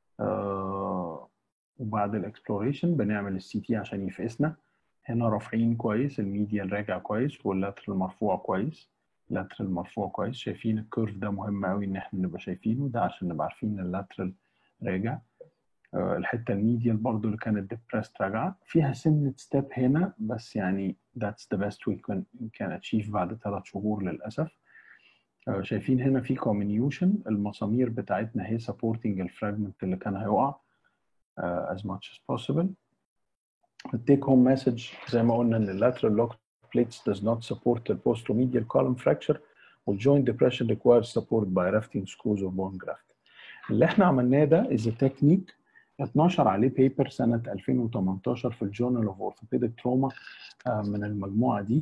وبعد الاكسبلوريشن بنعمل السي تي عشان يفقسنا هنا رافعين كويس الميديال راجع كويس واللاترال مرفوع كويس اللاترال مرفوع كويس شايفين الكيرف ده مهم قوي ان احنا نبقى شايفينه ده عشان نبقى عارفين اللاترال راجع الحته الميديال برضو اللي كانت ديبرست راجعه فيها سنه ستيب هنا بس يعني that's the best we can, can achieve بعد ثلاث شهور للاسف شايفين هنا في comminution المسامير بتاعتنا هي supporting الفراجمنت اللي كان هيقع uh, as much as possible التيك هوم مسج زي ما قلنا ان lateral locked plates does not support the posteromedial column fracture والjoint depression requires support by rafting screws or bone graft اللي احنا عملناه ده is a technique اتنشر عليه بيبر سنة 2018 في الجورنال اوف اورثوبيديك تروما من المجموعة دي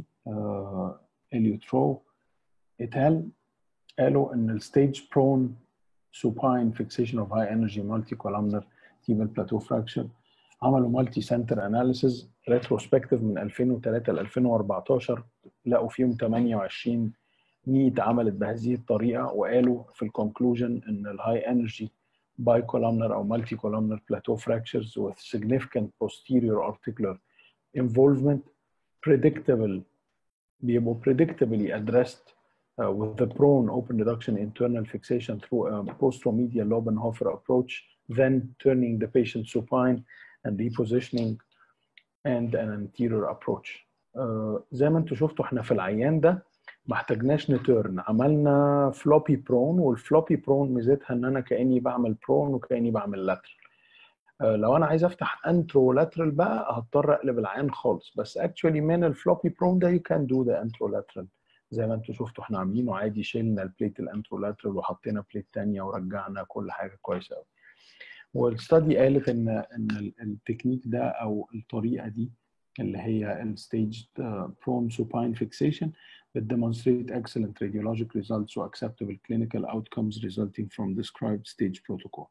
اليوترو اتال قالوا ان الستيج برون supine fixation of high energy multi-columnar tibial plateau fracture عملوا مالتي سنتر اناليسيز ريتروسبكتيف من 2003 ل 2014 لقوا فيهم 28 نيد عملت بهذه الطريقه وقالوا في الكونكلوجن ان الهاي انرجي bicolumnar او multi-columnar plateau fractures with significant posterior articular involvement predictable بيبقوا predictably addressed uh, with the prone open reduction internal fixation through a posteromedial Lobenhofer approach then turning the patient supine and repositioning and an anterior approach. Uh, زي ما انتم شفتوا احنا في العيان ده ما احتاجناش نتيرن عملنا فلوبي برون والفلوبي برون ميزتها ان انا كاني بعمل برون وكاني بعمل لاترال. uh, لو انا عايز افتح انترو لاترال بقى هضطر اقلب العيان خالص بس اكشولي من الفلوبي برون ده يو كان دو ذا انترو لاترال زي ما انتم شفتوا احنا عاملينه عادي شلنا البليت الانترو لاترال وحطينا بليت ثانيه ورجعنا كل حاجه كويسه قوي. والستادي قالت ان ان التكنيك ده او الطريقه دي اللي هي الستيج برون supine fixation that demonstrate excellent radiologic results or acceptable clinical outcomes resulting from described stage protocol.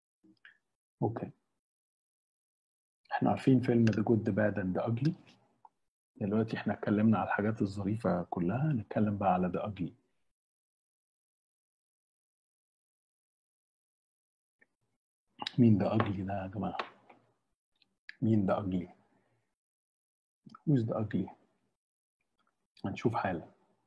اوكي احنا عارفين فيلم The Good, The Bad and The Ugly دلوقتي احنا اتكلمنا على الحاجات الظريفة كلها نتكلم بقى على The Ugly مين ده ugly ده يا جماعة؟ مين ده ugly؟ Who's the ugly؟ هنشوف حالا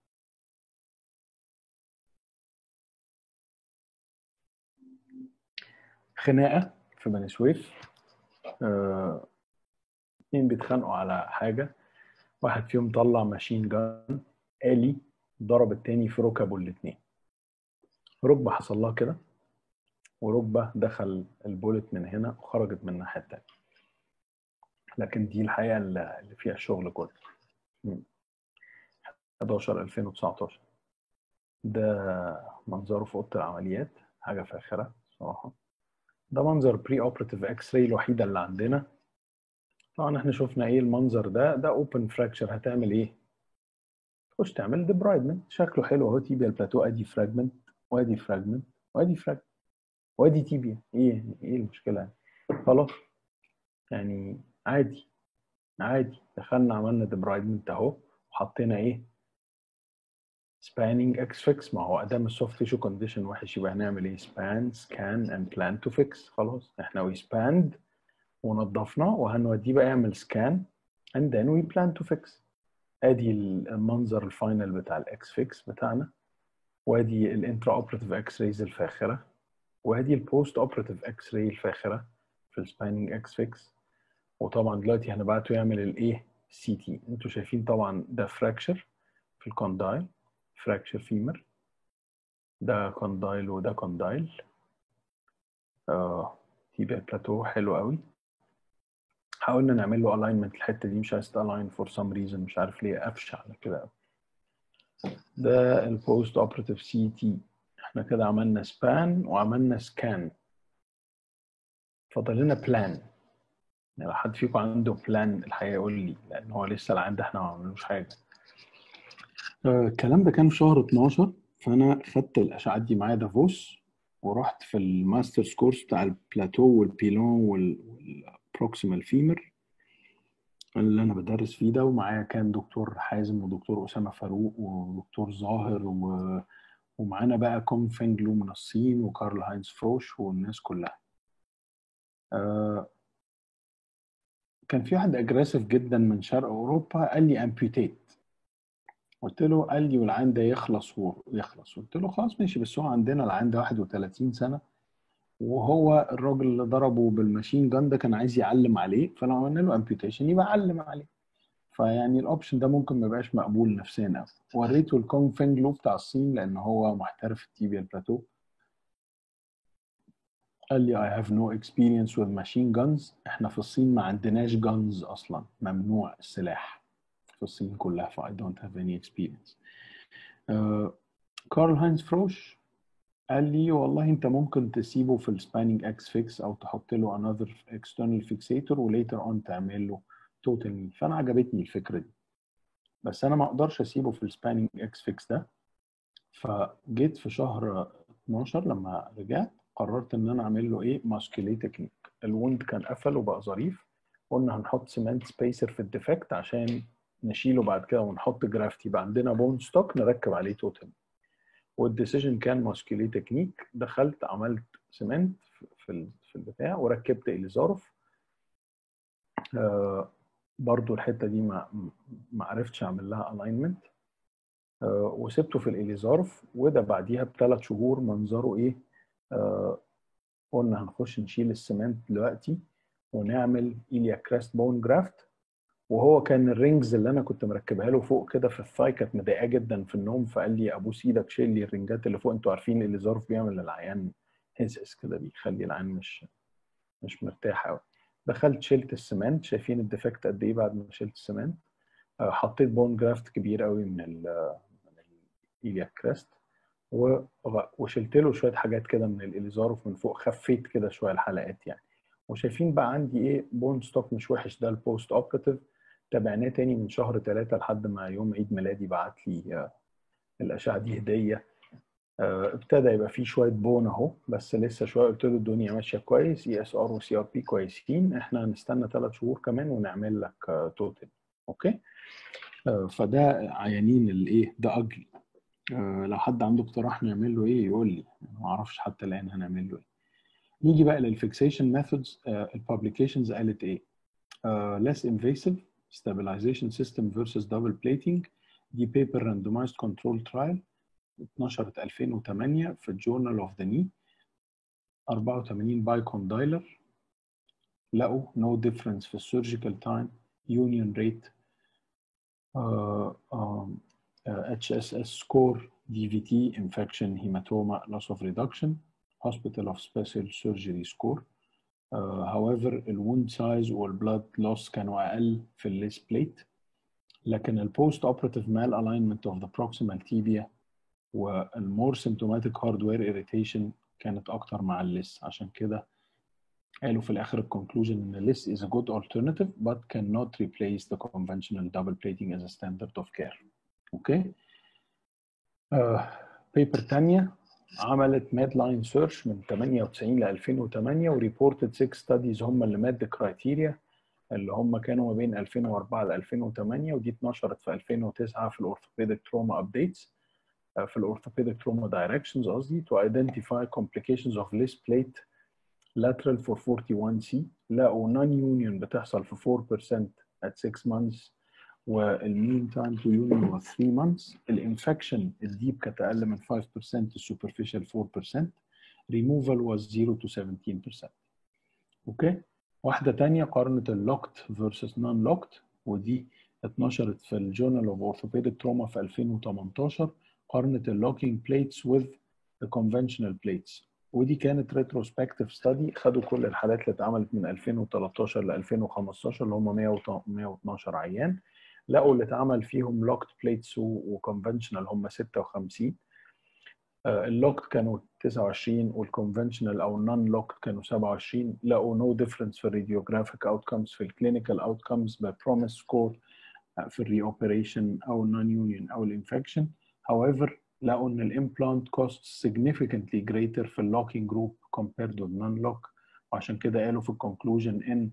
خناقة في بني سويف آه، اتنين بيتخانقوا على حاجة واحد فيهم طلع ماشين جان آلي ضرب التاني في ركبه الاتنين ركبة حصل لها كده وركبة دخل البولت من هنا وخرجت من الناحية التانية لكن دي الحقيقة اللي فيها الشغل كله 11 2019 ده منظره في أوضة العمليات حاجة فاخرة صراحة ده منظر بري اوبراتيف اكس راي الوحيدة اللي عندنا طبعا احنا شفنا ايه المنظر ده ده اوبن فراكشر هتعمل ايه؟ تخش تعمل ديبرايدمنت شكله حلو اهو تيبيا البلاتو ادي فراجمنت وادي فراجمنت وادي فراجمنت وادي تيبيا ايه ايه المشكله يعني خلاص يعني عادي عادي دخلنا عملنا ديبرايدمنت اهو وحطينا ايه سبانينج اكس فيكس ما هو ادام السوفت تيشو كونديشن وحش يبقى هنعمل ايه سبان سكان اند بلان تو فيكس خلاص احنا وي سباند ونضفنا وهنوديه بقى يعمل سكان اند ذن وي بلان تو فيكس ادي المنظر الفاينل بتاع الاكس فيكس بتاعنا وادي الانترا اوبراتيف اكس رايز الفاخره وادي البوست اوبراتيف اكس راي الفاخره في السبايننج اكس فيكس وطبعا دلوقتي هنبعته يعمل الايه سي تي انتوا شايفين طبعا ده فراكشر في الكوندايل فراكشر فيمر ده كوندايل وده كوندايل آه تيبيا بلاتو حلو قوي حاولنا نعمل له الاينمنت الحته دي مش عايز الاين فور سم ريزون مش عارف ليه قفش على كده قوي ده البوست اوبراتيف سي تي احنا كده عملنا سبان وعملنا سكان فاضل لنا بلان يعني لو حد فيكم عنده بلان الحقيقه يقول لي لان هو لسه العين ده احنا ما عملناش حاجه آه، الكلام ده كان في شهر 12 فانا خدت الاشعاعات دي معايا دافوس ورحت في الماسترز كورس بتاع البلاتو والبيلون والبروكسيمال فيمر اللي انا بدرس فيه ده ومعايا كان دكتور حازم ودكتور اسامه فاروق ودكتور ظاهر و... ومعانا بقى كوم فينجلو من الصين وكارل هاينز فروش والناس كلها آه، كان في واحد اجريسيف جدا من شرق اوروبا قال لي امبيوتيت قلت له قال لي والعين ده يخلص ويخلص قلت له خلاص ماشي بس هو عندنا العين ده 31 سنه وهو الراجل اللي ضربه بالماشين جان ده كان عايز يعلم عليه فلو عملنا له امبيوتيشن يبقى علم عليه فيعني الاوبشن ده ممكن ما يبقاش مقبول نفسيا قوي وريته الكونغ فينج لو بتاع الصين لان هو محترف التيبيا بلاتو قال لي I have no experience with machine guns احنا في الصين ما عندناش guns اصلا ممنوع السلاح في الصين كلها ف I don't have any experience آه، كارل هاينز فروش قال لي والله انت ممكن تسيبه في السبانينج اكس فيكس او تحط له another external fixator وليتر اون تعمل له توتال فانا عجبتني الفكره دي بس انا ما اقدرش اسيبه في السبانينج اكس فيكس ده فجيت في شهر 12 لما رجعت قررت ان انا اعمل له ايه ماسكيلي تكنيك الوند كان قفل وبقى ظريف قلنا هنحط سيمنت سبيسر في الديفكت عشان نشيله بعد كده ونحط جرافت يبقى عندنا بون ستوك نركب عليه توتال والديسيجن كان ماسكيلي تكنيك دخلت عملت سيمنت في في البتاع وركبت اليزارف آه برضو الحته دي ما ما عرفتش اعمل لها الاينمنت آه وسبته في الاليزارف وده بعديها بثلاث شهور منظره ايه آه قلنا هنخش نشيل السمنت دلوقتي ونعمل ايليا كراست بون جرافت وهو كان الرينجز اللي انا كنت مركبها له فوق كده في الثاي كانت مضايقاه جدا في النوم فقال لي ابوس ايدك شيل لي الرنجات اللي فوق انتوا عارفين اللي ظرف بيعمل للعيان هزز كده بيخلي العيان مش مش مرتاح قوي دخلت شلت السمنت شايفين الديفكت قد ايه بعد ما شلت السمنت حطيت بون جرافت كبير قوي من ال من الايليا كريست وشلت له شويه حاجات كده من الاليزاروف من فوق خفيت كده شويه الحلقات يعني وشايفين بقى عندي ايه بون ستوك مش وحش ده البوست اوبراتيف تابعناه تاني من شهر ثلاثة لحد ما يوم عيد ميلادي بعت لي الاشعه دي هديه ابتدى يبقى فيه شويه بون اهو بس لسه شويه قلت له الدنيا ماشيه كويس اي اس ار وسي ار بي كويسين احنا هنستنى ثلاث شهور كمان ونعمل لك توتال اوكي فده عيانين الايه ده اجلي لو حد عنده اقتراح نعمل له ايه يقول لي ما اعرفش حتى الان هنعمل له ايه نيجي بقى للفيكسيشن ميثودز الببليكيشنز قالت ايه uh, less invasive stabilization system versus double plating دي paper randomized control trial اتنشرت 2008 في الجورنال اوف ذا ني 84 باي كوندايلر لقوا no difference في السيرجيكال تايم union rate uh, um, uh, HSS score DVT infection hematoma loss of reduction hospital of special surgery score uh, however الwound size والبلاد loss كانوا أقل في الليس بليت لكن البوست اوبراتيف مال alignment of the proximal tibia والمور symptomatic hardware irritation كانت أكتر مع الليس عشان كده قالوا في الآخر الكونكلوجن إن الليس is a good alternative but cannot replace the conventional double plating as a standard of care. أوكي؟ بيبر uh, تانية عملت ماد لاين سيرش من 98 ل 2008 وريبورتد 6 ستاديز هم اللي ماد كرايتيريا اللي هم كانوا ما بين 2004 ل 2008 ودي اتنشرت في 2009 في الاورثوبيديك تروما ابديتس في الاورثوبيديك تروما دايركشنز قصدي to identify complications of list plate lateral for 41C لقوا non union بتحصل في 4% at 6 months والمين تايم تو يونيون هو 3 months الانفكشن الديب كانت اقل من 5% السوبرفيشال 4% removal was 0 to 17% اوكي واحده تانية قارنت اللوكت versus نون لوكت ودي اتنشرت في الجورنال اوف اورثوبيديك تروما في 2018 قارنت اللوكينج بليتس with the conventional plates ودي كانت ريتروسبكتيف ستادي خدوا كل الحالات اللي اتعملت من 2013 ل 2015 اللي هم 112 عيان لقوا اللي اتعمل فيهم لوكت بليتس وكونفنشنال هم 56 اللوكت كانوا 29 والكونفنشنال او النون لوكت كانوا 27 لقوا نو ديفرنس في الراديوجرافيك اوتكمز في الكلينيكال اوتكمز ببروميس سكور في الري اوبريشن او النون يونيون او الانفكشن however لقوا ان الامبلانت costs significantly greater في اللوكينج جروب compared with non-lock وعشان كده قالوا في الكونكلوجن ان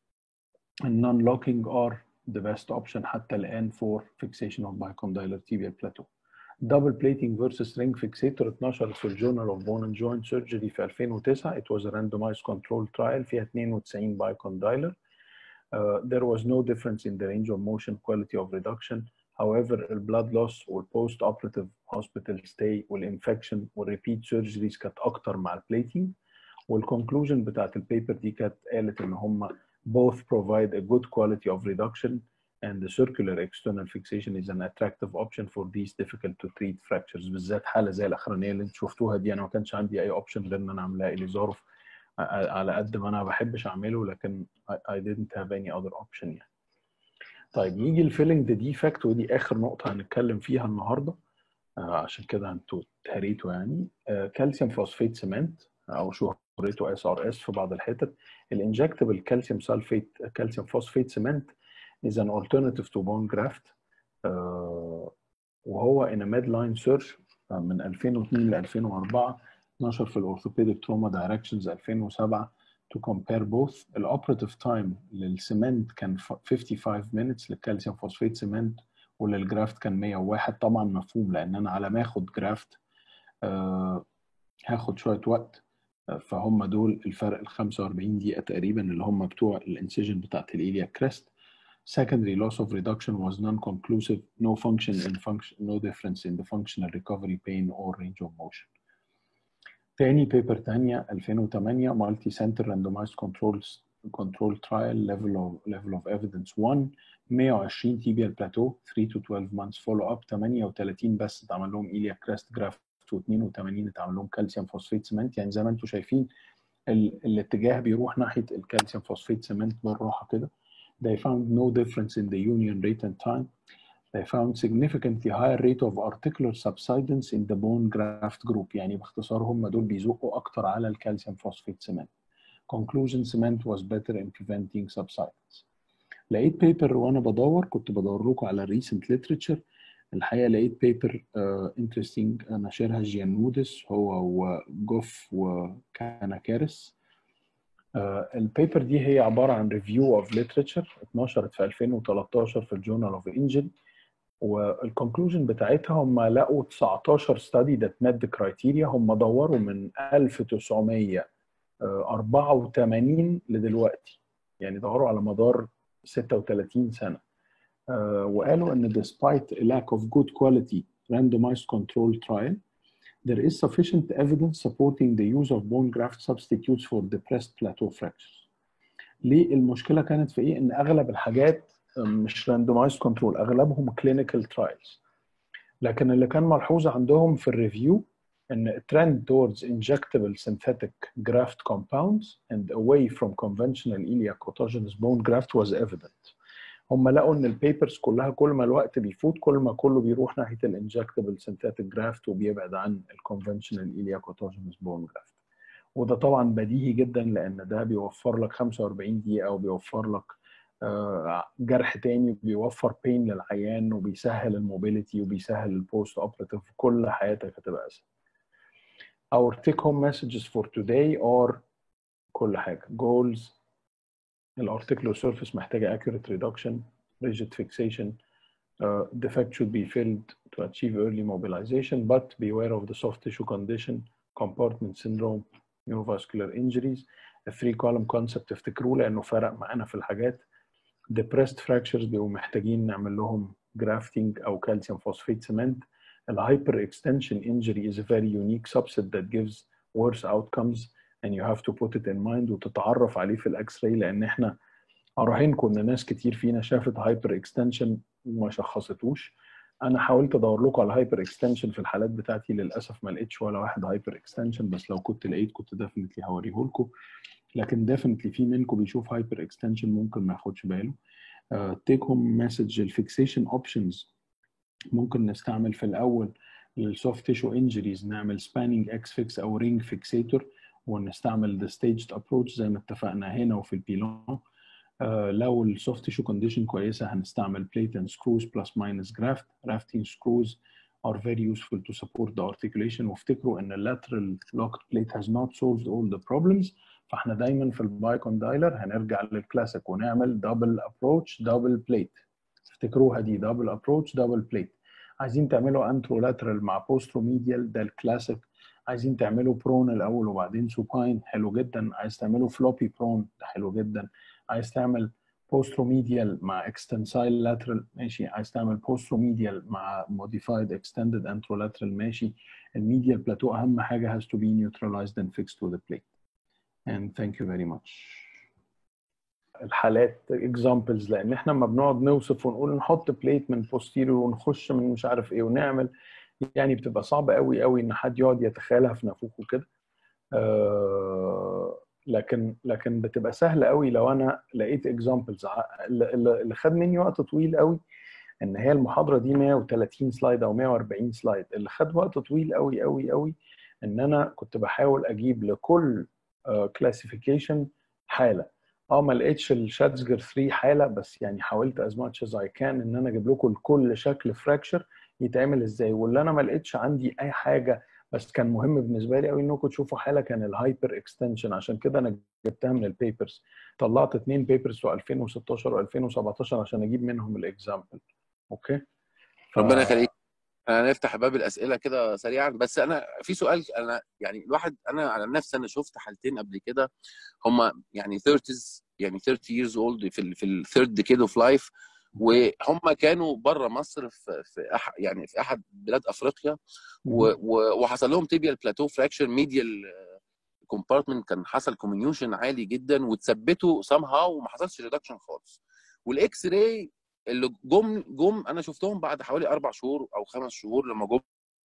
النون لوكينج are the best option حتى الان for fixation of bicondylar tibial plateau. double plating versus ring fixator اتنشرت في الجورنال of bone and joint surgery في 2009 it was a randomized control trial فيها 92 bicondylar uh, there was no difference in the range of motion quality of reduction however the blood loss والpost operative hospital stay والinfection والrepeat surgeries كانت اكتر مع البليتنج والconclusion بتاعت البيبر دي كانت قالت ان هم both provide a good quality of reduction and the circular external fixation is an attractive option for these difficult to treat fractures بالذات حاله زي الاخرانيه اللي انتم شفتوها دي انا ما كانش عندي اي اوبشن غير ان انا اعملها اليزاروف على قد ما انا ما بحبش اعمله لكن I didn't have any other option يعني. طيب نيجي الفيلنج ديفكت ودي اخر نقطه هنتكلم فيها النهارده عشان كده انتوا اتهريتوا يعني كالسيوم فوسفيت سيمنت او شهرته اس ار اس في بعض الحتت الانجكتبل كالسيوم سلفيت كالسيوم فوسفيت سيمنت is an alternative to bone graft uh, وهو in a midline search من 2002 ل 2004 نشر في الاورثوبيديك تروما دايركشنز 2007 to compare both الاوبراتيف تايم للسيمنت كان 55 minutes للكالسيوم فوسفيت سيمنت وللجرافت كان 101 طبعا مفهوم لان انا على ما اخد جرافت uh, هاخد شويه وقت فهم دول الفرق ال 45 دقيقه تقريبا اللي هم بتوع الانسيجن بتاعت الايليا كريست secondary loss of reduction was non-conclusive, no function in function, no difference in the functional recovery pain or range of motion. تاني بيبر تانية 2008 multi center randomized controls control trial level of level of evidence 1 120 tibial plateau 3 to 12 months follow up 38 بس اتعمل لهم ايليا كريست جرافت و82 اتعمل لهم كالسيوم فوسفيت سمنت يعني زي ما انتم شايفين ال الاتجاه بيروح ناحيه الكالسيوم فوسفيت سمنت بالراحه كده They found no difference in the union rate and time. They found significantly higher rate of articular subsidence in the bone graft group يعني باختصار هم دول بيزقوا أكتر على الكالسيوم فوسفيت cement. Conclusion cement was better in preventing subsidence. لقيت بيبر وأنا بدور كنت بدور لكم على recent literature الحقيقة لقيت بيبر انترستنج uh, نشرها جيانودس هو وجوف وكاناكارس البيبر دي هي عباره عن ريفيو اوف ليترشر اتنشرت في 2013 في الجورنال اوف انجن والكونكلوجن بتاعتها هم لقوا 19 ستادي ذات مات ذا كرايتيريا هم دوروا من 1984 لدلوقتي يعني دوروا على مدار 36 سنه وقالوا ان despite a lack of good quality randomized control trial there is sufficient evidence supporting the use of bone graft substitutes for depressed plateau fractures. ليه المشكلة كانت في إيه؟ إن أغلب الحاجات مش randomized control أغلبهم clinical trials. لكن اللي كان ملحوظ عندهم في الريفيو إن trend towards injectable synthetic graft compounds and away from conventional iliac autogenous bone graft was evident. هم لقوا ان البيبرز كلها كل ما الوقت بيفوت كل ما كله بيروح ناحيه الانجكتبل سينثيتك جرافت وبيبعد عن الكونفنشنال ايلياك اوتوجينوس بون جرافت وده طبعا بديهي جدا لان ده بيوفر لك 45 دقيقه وبيوفر لك جرح تاني وبيوفر بين للعيان وبيسهل الموبيليتي وبيسهل البوست اوبراتيف كل حياتك هتبقى اسهل. Our take home messages for today are كل حاجه goals الارتيكولار سيرفيس محتاجه accurate reduction rigid fixation uh, defect should be filled to achieve early mobilization but beware of the soft tissue condition compartment syndrome neurovascular injuries a three column concept افتكروه لانه فرق معانا في الحاجات depressed fractures بيبقوا محتاجين نعمل لهم grafting او calcium phosphate cement الهايبر extension injury is a very unique subset that gives worse outcomes and you have to put it in mind وتتعرف عليه في الاكس راي لان احنا اراهنكم ان ناس كتير فينا شافت هايبر اكستنشن وما شخصتوش انا حاولت ادور لكم على هايبر اكستنشن في الحالات بتاعتي للاسف ما لقيتش ولا واحد هايبر اكستنشن بس لو كنت لقيت كنت ديفنتلي هوريه لكم لكن ديفنتلي في منكم بيشوف هايبر اكستنشن ممكن ما ياخدش باله تيك هوم مسج الفيكسيشن اوبشنز ممكن نستعمل في الاول للسوفت تيشو انجريز نعمل سبانينج اكس فيكس او رينج فيكسيتور ونستعمل ذا staged ابروتش زي ما اتفقنا هنا وفي البيلون آه لو السوفت تيشو كونديشن كويسه هنستعمل plate and screws plus minus graft rafting screws are very useful to support the articulation وافتكروا ان lateral locked plate has not solved all the problems فاحنا دايما في البايكون دايلر هنرجع للكلاسيك ونعمل دبل ابروتش دبل بليت افتكروها دي دبل ابروتش دبل بليت عايزين تعملوا انترو لاترال مع بوسترو ميديال ده الكلاسيك عايزين تعملوا برون الاول وبعدين سوباين حلو جدا عايز تعملوا فلوبي برون ده حلو جدا عايز تعمل بوستروميديال مع اكستنسايل لاترال ماشي عايز تعمل بوستروميديال مع موديفايد اكستندد انترولاترال ماشي الميديال بلاتو اهم حاجه has to be neutralized and fixed to the plate and thank you very much الحالات examples لان احنا لما بنقعد نوصف ونقول نحط بليت من posterior ونخش من مش عارف ايه ونعمل يعني بتبقى صعبه قوي قوي ان حد يقعد يتخيلها في نافوخه كده آه لكن لكن بتبقى سهله قوي لو انا لقيت اكزامبلز اللي خد مني وقت طويل قوي ان هي المحاضره دي 130 سلايد او 140 سلايد اللي خد وقت طويل قوي قوي قوي ان انا كنت بحاول اجيب لكل كلاسيفيكيشن حاله اه ما لقيتش الشاتزجر 3 حاله بس يعني حاولت از ماتش از اي كان ان انا اجيب لكم كل شكل فراكشر يتعمل ازاي واللي انا ما لقيتش عندي اي حاجه بس كان مهم بالنسبه لي قوي انكم تشوفوا حاله كان الهايبر اكستنشن عشان كده انا جبتها من البيبرز طلعت اثنين بيبرز في 2016 و2017 عشان اجيب منهم الاكزامبل اوكي ف... ربنا يخليك هنفتح باب الاسئله كده سريعا بس انا في سؤال انا يعني الواحد انا على نفسي انا شفت حالتين قبل كده هم يعني 30 يعني 30 years old في ال في الثيرد ديكيد اوف لايف وهم كانوا بره مصر في في أح يعني في احد بلاد افريقيا وحصل لهم تيبيال بلاتو فراكشر ميديال كومبارتمنت كان حصل كوميونيوشن عالي جدا واتثبتوا سام هاو وما حصلش ريدكشن خالص والاكس راي اللي جم جم انا شفتهم بعد حوالي اربع شهور او خمس شهور لما جم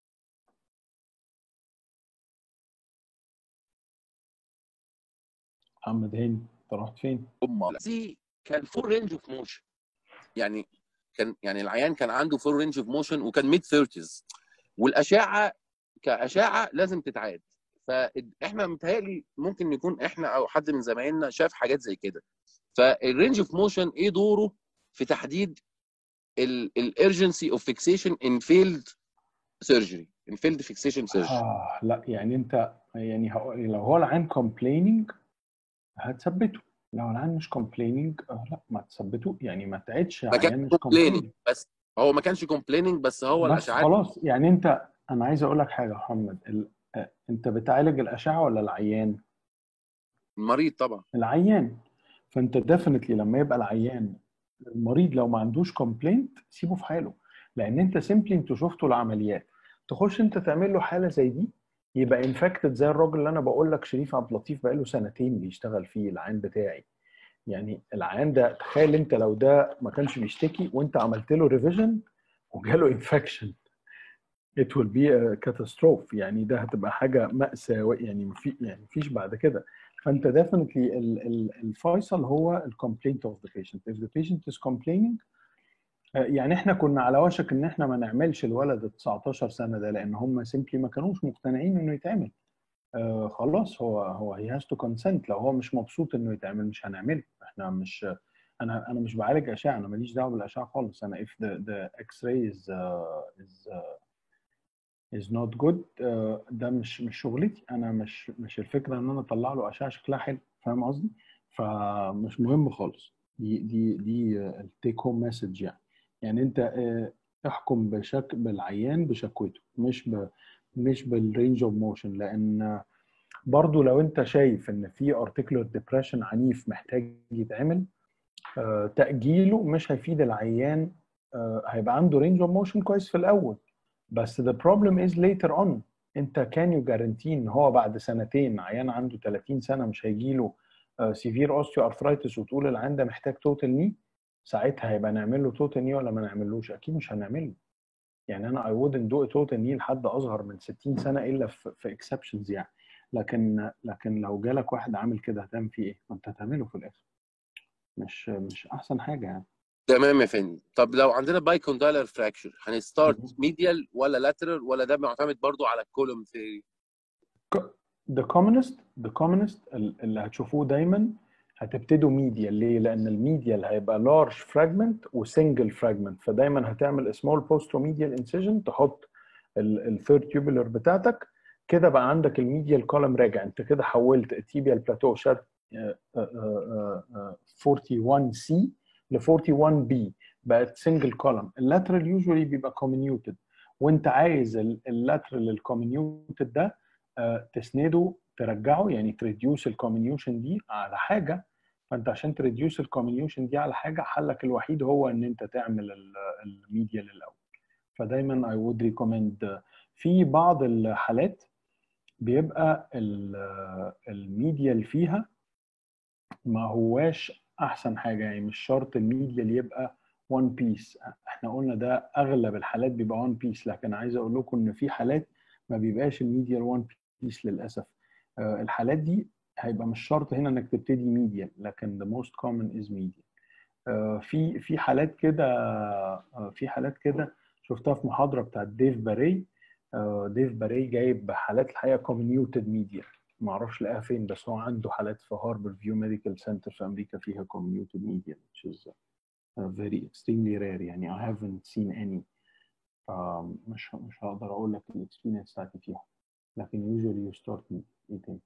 محمد هاني انت رحت فين؟ هم كان فول رينج اوف موشن يعني كان يعني العيان كان عنده فول رينج اوف موشن وكان ميد 30 والاشعه كاشعه لازم تتعاد فاحنا متهيألي ممكن يكون احنا او حد من زمايلنا شاف حاجات زي كده فالرينج اوف موشن ايه دوره في تحديد الارجنسي اوف فيكسيشن ان فيلد سيرجري ان فيلد فيكسيشن سيرجري اه لا يعني انت يعني لو هو العين كومبليننج هتثبته لو العين مش كومبليننج آه لا ما تثبته يعني ما تعيدش ما كانش كومبليننج بس هو ما كانش كومبليننج بس هو بس الاشعاعات خلاص يعني انت انا عايز اقول لك حاجه يا محمد ال... آه، انت بتعالج الاشعه ولا العيان؟ المريض طبعا العيان فانت ديفنتلي لما يبقى العيان المريض لو ما عندوش كومبلينت سيبه في حاله لان انت سيمبلي انت شفته العمليات تخش انت تعمل له حاله زي دي يبقى انفكتد زي الراجل اللي انا بقول لك شريف عبد اللطيف بقاله سنتين بيشتغل فيه العيان بتاعي يعني العيان ده تخيل انت لو ده ما كانش بيشتكي وانت عملت له ريفيجن وجاله انفكشن it will be a catastrophe يعني ده هتبقى حاجه مأساة يعني مفي يعني مفيش بعد كده فانت definitely ال- ال- الفيصل هو ال complaint of the patient if the patient is complaining آه، يعني احنا كنا على وشك ان احنا ما نعملش الولد ال 19 سنه ده لان هم سيمبلي ما كانوش مقتنعين انه يتعمل آه خلاص هو هو هي هاز تو كونسنت لو هو مش مبسوط انه يتعمل مش هنعمله احنا مش انا انا مش بعالج اشعه انا ماليش دعوه بالاشعه خالص انا if the the x-ray is uh, is uh, is not good uh, ده مش مش شغلتي انا مش مش الفكره ان انا اطلع له اشعه شكلها حلو فاهم قصدي؟ فمش مهم خالص دي دي دي التيك هوم مسج يعني يعني انت آه، احكم بشك بالعيان بشكوته مش ب مش بالرينج اوف موشن لان برضو لو انت شايف ان في ارتكلر ديبريشن عنيف محتاج يتعمل آه، تاجيله مش هيفيد العيان آه، هيبقى عنده رينج اوف موشن كويس في الاول بس the problem is later on انت كان يو جارانتي ان هو بعد سنتين عيان عنده 30 سنه مش هيجيله سيفير اوستيو ارثرايتس وتقول العيان ده محتاج توتال ني ساعتها هيبقى نعمل له توتال ني ولا ما نعملوش اكيد مش هنعمله يعني انا I wouldn't do a total knee لحد اصغر من 60 سنه الا في, في exceptions يعني لكن لكن لو جالك واحد عامل كده هتعمل فيه ايه؟ ما انت هتعمله في الاخر مش مش احسن حاجه يعني تمام يا فندم طب لو عندنا بايكوندايلر فراكشر مهم. هنستارت ميديال ولا لاترال ولا ده معتمد برضو على الكولوم ثيوري the commonest the commonest ال- اللي هتشوفوه دايما هتبتدوا ميديال ليه؟ لأن الميديال هيبقى large fragment وسنجل fragment فدايما هتعمل small posteromedial incision تحط الثيرد tubular بتاعتك كده بقى عندك الميديال كولم راجع انت كده حولت التيبيال بلاتو شد 41 سي ل 41 بي بقت سنجل كولم اللاترال يوجوالي بيبقى كومينيوتد وانت عايز اللاترال الكومينيوتد ده آه، تسنده ترجعه يعني تريديوس الكومينيوشن دي على حاجه فانت عشان تريديوس الكومينيوشن دي على حاجه حلك الوحيد هو ان انت تعمل الميديال الاول فدايما I would recommend في بعض الحالات بيبقى ال- الميديال فيها ما هواش احسن حاجه يعني مش شرط الميديال يبقى وان بيس احنا قلنا ده اغلب الحالات بيبقى وان بيس لكن عايز اقول لكم ان في حالات ما بيبقاش الميديال وان بيس للاسف آه، الحالات دي هيبقى مش شرط هنا انك تبتدي ميديال لكن the most common is medial آه، في في حالات كده آه، في حالات كده شفتها في محاضره بتاعت ديف باري آه، ديف باري جايب حالات الحقيقه كوميونيوتد ميديا ما اعرفش لقاها فين بس هو عنده حالات في هارفارد فيو ميديكال سنتر في امريكا فيها كوميونيوتد ميديا which is uh, very extremely rare يعني I haven't seen any آم، مش مش هقدر اقول لك الاكسبيرينس بتاعتي فيها لكن usually you start with ايه تاني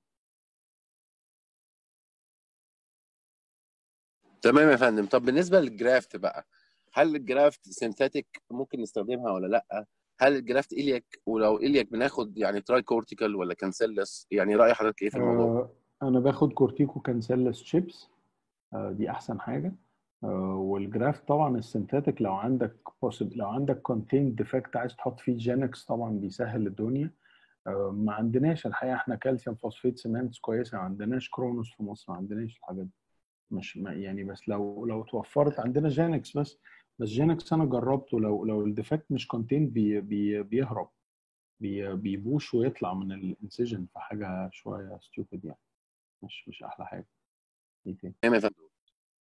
تمام يا فندم طب بالنسبه للجرافت بقى هل الجرافت سينثيتك ممكن نستخدمها ولا لا هل الجرافت الياك ولو الياك بناخد يعني تراي كورتيكال ولا كانسيلس يعني راي حضرتك ايه في الموضوع آه، انا باخد كورتيكو كانسيلس شيبس دي احسن حاجه آه، والجراف طبعا السنتاتيك لو عندك possible لو عندك كونتين ديفكت عايز تحط فيه جينكس طبعا بيسهل الدنيا آه، ما عندناش الحقيقه احنا كالسيوم فوسفيت سيمنتس كويسه ما عندناش كرونوس في مصر ما عندناش الحاجات دي مش ما يعني بس لو لو توفرت عندنا جينكس بس بس جينكس انا جربته لو لو الديفكت مش كونتين بي بي بيهرب بي بيبوش ويطلع من الانسجن فحاجه شويه ستوبid يعني مش مش احلى حاجه ايه تاني تمام يا فندم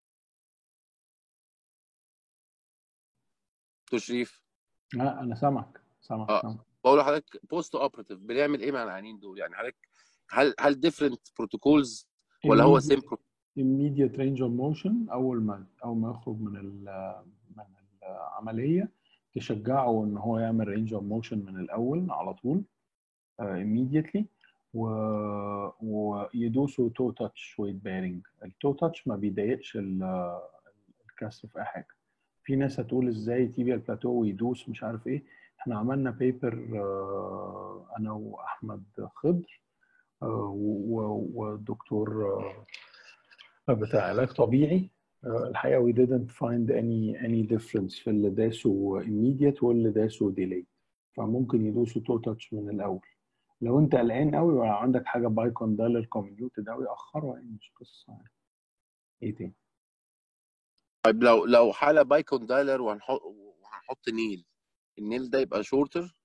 دكتور شريف لا انا سامعك سامعك آه. سامعك بقول لحضرتك بوست اوبراتيف بنعمل ايه مع العيانين دول يعني حضرتك هل هل ديفرنت بروتوكولز ولا هو Immediate- سيم immediate range of motion اول ما اول ما يخرج من ال- من العمليه تشجعه ان هو يعمل range of motion من الاول على طول uh, immediately و... ويدوسوا تو تاتش ويت بيرنج التو تاتش ما بيضايقش ال- الكسر في اي حاجه في ناس هتقول ازاي تيبيال بلاتو ويدوس مش عارف ايه احنا عملنا بيبر انا واحمد خضر آه، و- و- والدكتور آه، بتاع علاج طبيعي آه، الحقيقه we didn't find any any difference في اللي داسوا immediate واللي داسوا delay فممكن يدوسوا تو تاتش من الاول لو انت قلقان قوي ولا عندك حاجه بايكون دايلر كوميونيوتد قوي اخرها يعني مش قصه يعني ايه تاني طيب لو لو حاله بايكون دايلر وهنحط وهنحط نيل النيل ده يبقى شورتر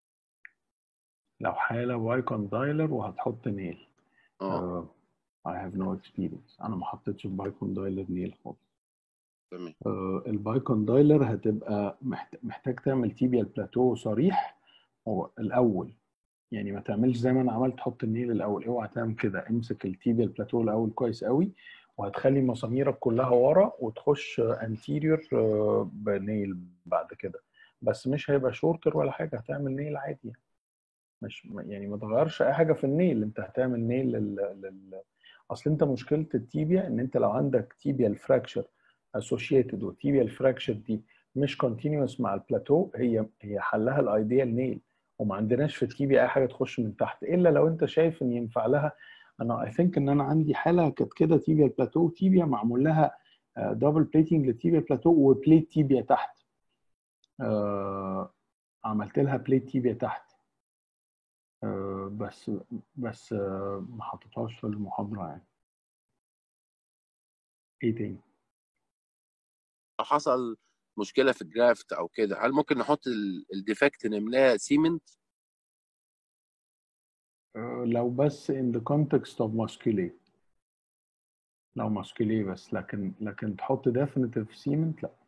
لو حاله بايكون دايلر وهتحط نيل اه آه، I have no experience انا ما حطيتش في بايكون دايلر نيل خالص تمام آه، البايكون دايلر هتبقى محت- محتاج تعمل تيبيال بلاتو صريح هو الاول يعني ما تعملش زي ما انا عملت تحط النيل الاول اوعى تعمل كده امسك التيبيال بلاتو الاول كويس قوي وهتخلي مساميرك كلها ورا وتخش انتيريور بنيل بعد كده بس مش هيبقى شورتر ولا حاجه هتعمل نيل عادي يعني. مش يعني ما تغيرش اي حاجه في النيل انت هتعمل نيل لل... لل... اصل انت مشكله التيبيا ان انت لو عندك تيبيال فراكشر اسوشيتد وتيبيال فراكشر دي مش كونتينوس مع البلاتو هي هي حلها الايديال نيل وما عندناش في التيبيا اي حاجه تخش من تحت الا لو انت شايف ان ينفع لها انا اي ثينك ان انا عندي حاله كانت كده تيبيا بلاتو تيبيا معمول لها دبل بليتنج للتيبيا بلاتو وبليت تيبيا تحت آه، عملت لها بليت تيبيا تحت آه، بس بس آه، ما حطيتهاش في المحاضره يعني ايه تاني حصل مشكله في الجرافت او كده هل ممكن نحط الديفكت نملاه سيمنت آه، لو بس in the context of musculae لو musculae بس لكن لكن تحط definitive cement لا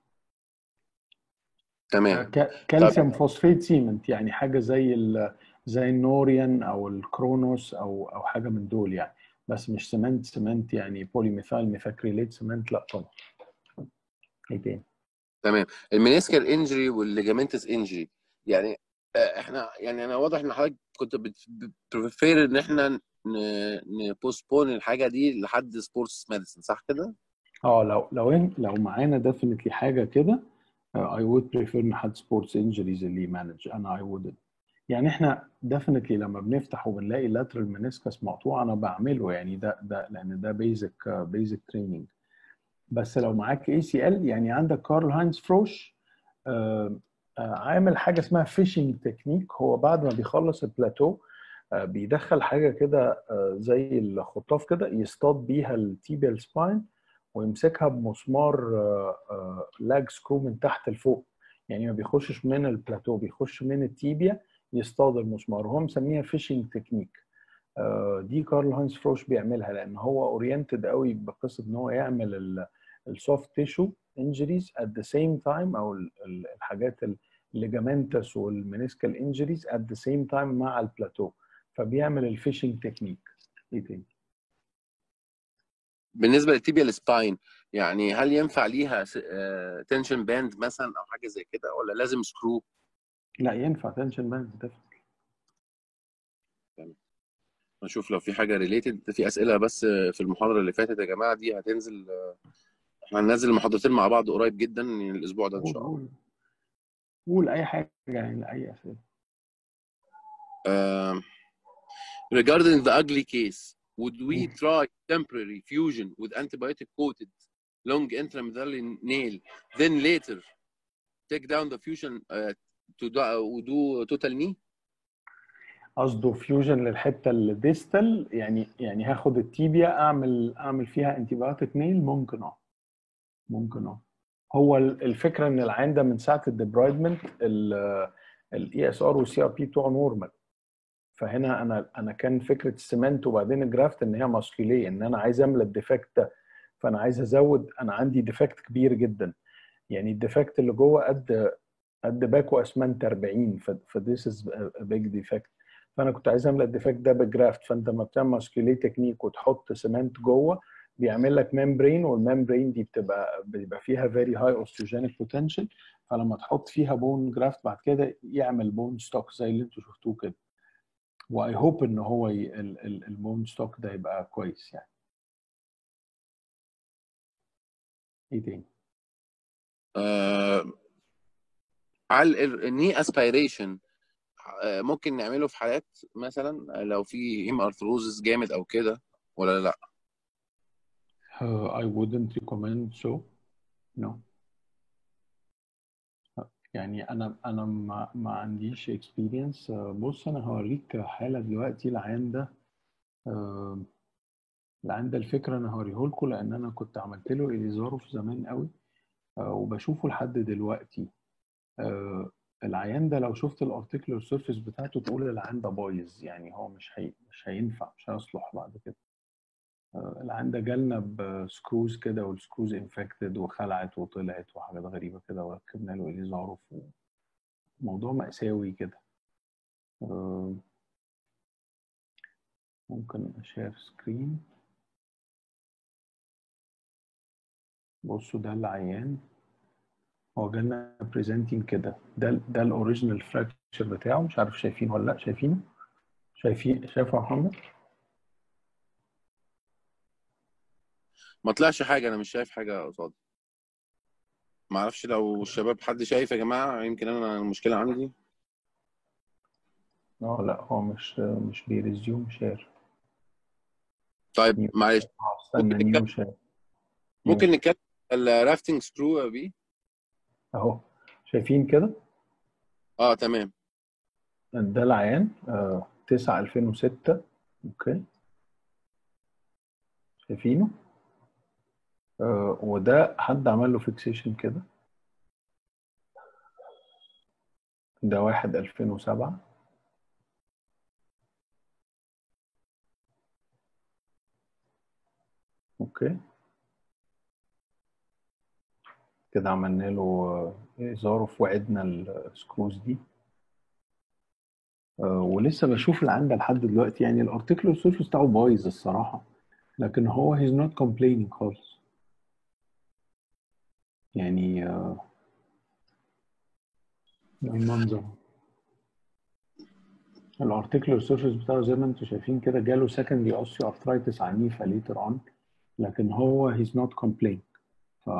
تمام ك- كالسيوم فوسفات سيمنت يعني حاجه زي ال زي النوريان او الكرونوس او او حاجه من دول يعني بس مش سمنت سمنت يعني بولي ميثايل ميثاكريليت سمنت لا طبعا ايه تاني تمام المينيسكال انجري والليجامنتس انجري يعني آه، احنا يعني انا واضح ان حضرتك كنت بتبريفير ان احنا نبوستبون الحاجه دي لحد سبورتس ميديسن صح كده؟ اه لو لو إن- لو معانا ديفينتلي حاجه كده اي وود بريفير ان حد سبورتس انجريز اللي يمانج انا اي وود يعني احنا ديفينتلي لما بنفتح وبنلاقي لاترال منسكس مقطوع انا بعمله يعني ده ده لان ده بيزك بيزك تريننج بس لو معاك اي سي ال يعني عندك كارل هاينز فروش آه، آه، عامل حاجه اسمها فيشنج تكنيك هو بعد ما بيخلص البلاتو آه، بيدخل حاجه كده آه، زي الخطاف كده يصطاد بيها التيبيال سباين ويمسكها بمسمار لاج سكرو من تحت لفوق يعني ما بيخشش من البلاتو بيخش من التيبيا يصطاد المسمار وهو مسميها فيشنج تكنيك دي كارل هاينز فروش بيعملها لان هو اورينتد قوي بقصه ان هو يعمل السوفت تيشو انجريز ات ذا سيم تايم او ال- ال- الحاجات الليجامنتس والمنسكال انجريز ات ذا سيم تايم مع البلاتو فبيعمل الفيشنج تكنيك ايه تاني بالنسبه للتيبيال سباين يعني هل ينفع ليها تنشن باند مثلا او حاجه زي كده ولا لازم سكرو لا ينفع تنشن باند نشوف لو في حاجه ريليتد في اسئله بس في المحاضره اللي فاتت يا جماعه دي هتنزل احنا هننزل المحاضرتين مع بعض قريب جدا يعني الاسبوع ده ان قول شاء الله قول قول اي حاجه يعني اي اسئله Um, regarding the ugly case, would we try temporary fusion with antibiotic coated long intramedullary nail, then later take down the fusion uh, to do, do total knee? قصده فيوجن للحته الديستال يعني يعني هاخد التيبيا اعمل اعمل فيها انتيبيوتيك نيل ممكن اه ممكن اه هو ال- الفكره ان العين ده من ساعه الديبرايدمنت الاي اس ار والسي ار بي بتوعه نورمال فهنا انا انا كان فكره السمنت وبعدين الجرافت ان هي ماسكوليه ان انا عايز املى الديفكت ده فانا عايز ازود انا عندي ديفكت كبير جدا يعني الديفكت اللي جوه قد قد باكو اسمنت 40 فذيس از بيج ديفكت فانا كنت عايز املى الديفكت ده بالجرافت فانت لما بتعمل ماسكوليه تكنيك وتحط سمنت جوه بيعمل لك ممبرين والممبرين دي بتبقى بيبقى فيها فيري هاي اوستروجينيك بوتنشال فلما تحط فيها بون جرافت بعد كده يعمل بون ستوك زي اللي انتوا شفتوه كده واي هوب ان هو ي... ال- ال- البون ستوك ده يبقى كويس يعني ايه تاني Uh, هل الني اسبيريشن ممكن نعمله في حالات مثلا لو في هيم ارثروزس جامد او كده ولا لا؟ Uh, I wouldn't recommend so no يعني انا انا ما, ما عنديش experience Uh, بص انا هوريك حالة دلوقتي العيان ده uh, العيان ده الفكرة انا هوريه لكم لان انا كنت عملت له اليزارو في زمان قوي uh, وبشوفه لحد دلوقتي uh, العيان ده لو شفت الارتيكولار سيرفيس بتاعته تقول العيان ده بايظ يعني هو مش هي مش هينفع مش هيصلح بعد كده آه، العيان ده جالنا بسكروز كده والسكروز انفكتد وخلعت وطلعت وحاجات غريبة كده وركبنا له إليزاروف موضوع مأساوي كده آه، ممكن أشير سكرين بصوا ده العيان هو جالنا بريزنتنج كده ده ده الاوريجينال فراكشر بتاعه مش عارف شايفينه ولا لا شايفينه شايفين شايفه يا محمد ما طلعش حاجه انا مش شايف حاجه قصادي ما اعرفش لو الشباب حد شايف يا جماعه يمكن انا المشكله عندي اه لا هو مش مش بيريزيوم شير طيب معلش اه استنى ممكن نيو نتكلم شير ممكن نتكلم الرافتنج سكرو يا بيه اهو شايفين كده اه تمام ده العيان آه 9 2006 اوكي شايفينه آه وده حد عمل له فيكسيشن كده ده واحد 2007 اوكي كده عملنا له إزاره في وعدنا السكروز دي آه، ولسه بشوف اللي عندها لحد دلوقتي يعني الارتكل سيرفيس بتاعه بايظ الصراحة لكن هو he's not complaining خالص يعني آه، ده المنظر الارتكلر سيرفيس بتاعه زي ما انتم شايفين كده جاله secondary osteoarthritis عنيفة later on لكن هو he's not complaining ف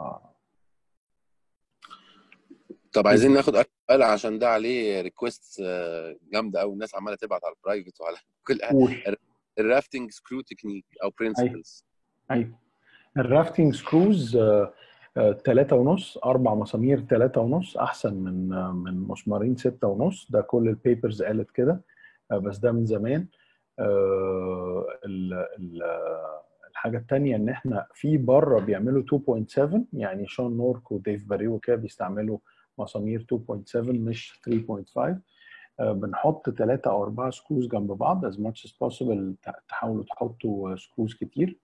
طب عايزين ناخد اخر سؤال عشان ده عليه ريكويست جامده قوي الناس عماله تبعت على البرايفت وعلى كل قول الرافتنج سكرو تكنيك او برنسبلز ايوه الرافتنج سكروز ثلاثة ونص أربع مسامير ثلاثة ونص أحسن من آه، من مسمارين ستة ونص ده كل البيبرز قالت كده آه، بس ده من زمان آه، ال- ال- آه، الحاجة التانية إن إحنا في بره بيعملوا 2.7 يعني شون نورك وديف باريو كده بيستعملوا مسامير 2.7 مش 3.5 آه، بنحط ثلاثة أو أربعة سكروز جنب بعض as much as possible ت- تحاولوا تحطوا سكروز كتير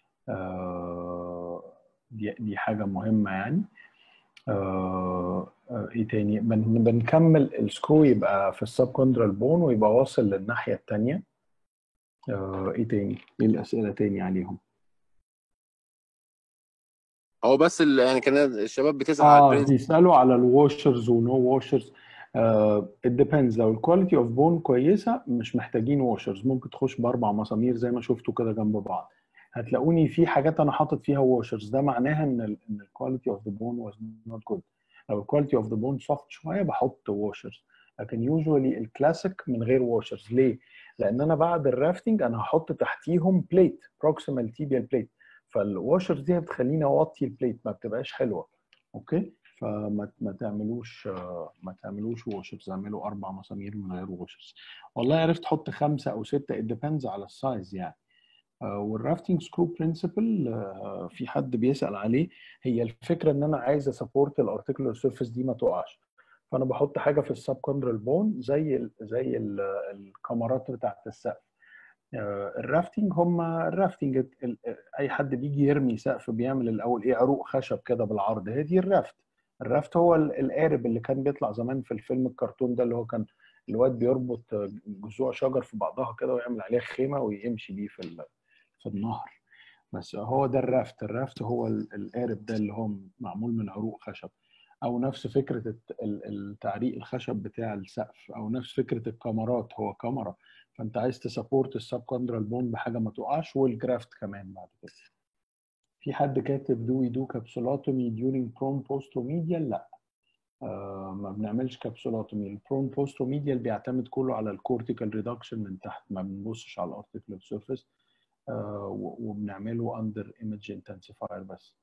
آه، دي دي حاجة مهمة يعني آه، آه، ايه تاني بن بنكمل السكرو يبقى في السب كوندرال بون ويبقى واصل للناحية التانية آه، ايه تاني ايه الأسئلة تاني عليهم هو بس ال- يعني كان الشباب بتسال على اه البرنس بيسألوا على الواشرز ونو واشرز it depends لو الكواليتي اوف بون كويسة مش محتاجين واشرز ممكن تخش بأربع مسامير زي ما شفتوا كده جنب بعض هتلاقوني في حاجات انا حاطط فيها واشرز ده معناها ان ال ان الكواليتي اوف ذا بون واز نوت جود لو الكواليتي اوف ذا بون سوفت شويه بحط واشرز لكن يوجوالي الكلاسيك من غير واشرز ليه؟ لان انا بعد الرافتنج انا هحط تحتيهم بليت بروكسيمال تيبيال بليت فالواشرز دي بتخليني اوطي البليت ما بتبقاش حلوه اوكي فما ما تعملوش آه، ما تعملوش واشرز اعملوا اربع مسامير من غير واشرز والله عرفت احط خمسه او سته it depends على السايز يعني آه، والرافتنج سكرو برنسبل في حد بيسأل عليه هي الفكرة ان انا عايز اسبورت الارتكلر سيرفيس دي ما تقعش فانا بحط حاجة في السب كوندرال بون زي ال زي ال الكاميرات بتاعت السقف آه، الرافتنج هم الرافتنج ال- ال- اي حد بيجي يرمي سقف بيعمل الاول ايه عروق خشب كده بالعرض هي دي الرافت الرافت هو ال- القارب اللي كان بيطلع زمان في الفيلم الكرتون ده اللي هو كان الواد بيربط جذوع شجر في بعضها كده ويعمل عليها خيمة ويمشي بيه في ال- في النهر بس هو ده الرافت الرافت هو ال- القارب ده اللي هو معمول من عروق خشب او نفس فكره الت- ال- التعريق الخشب بتاع السقف او نفس فكره الكاميرات هو كاميرا فانت عايز تسابورت السب كوندرال بون بحاجه ما تقعش والجرافت كمان بعد كده في حد كاتب دو يدو كابسولاتومي during prone postromedial لا آه ما بنعملش كابسولاتومي البرون بوستروميديال بيعتمد كله على الكورتيكال ريدكشن من تحت ما بنبصش على الارتيكولار سيرفيس وبنعمله اندر ايمج انتنسيفاير بس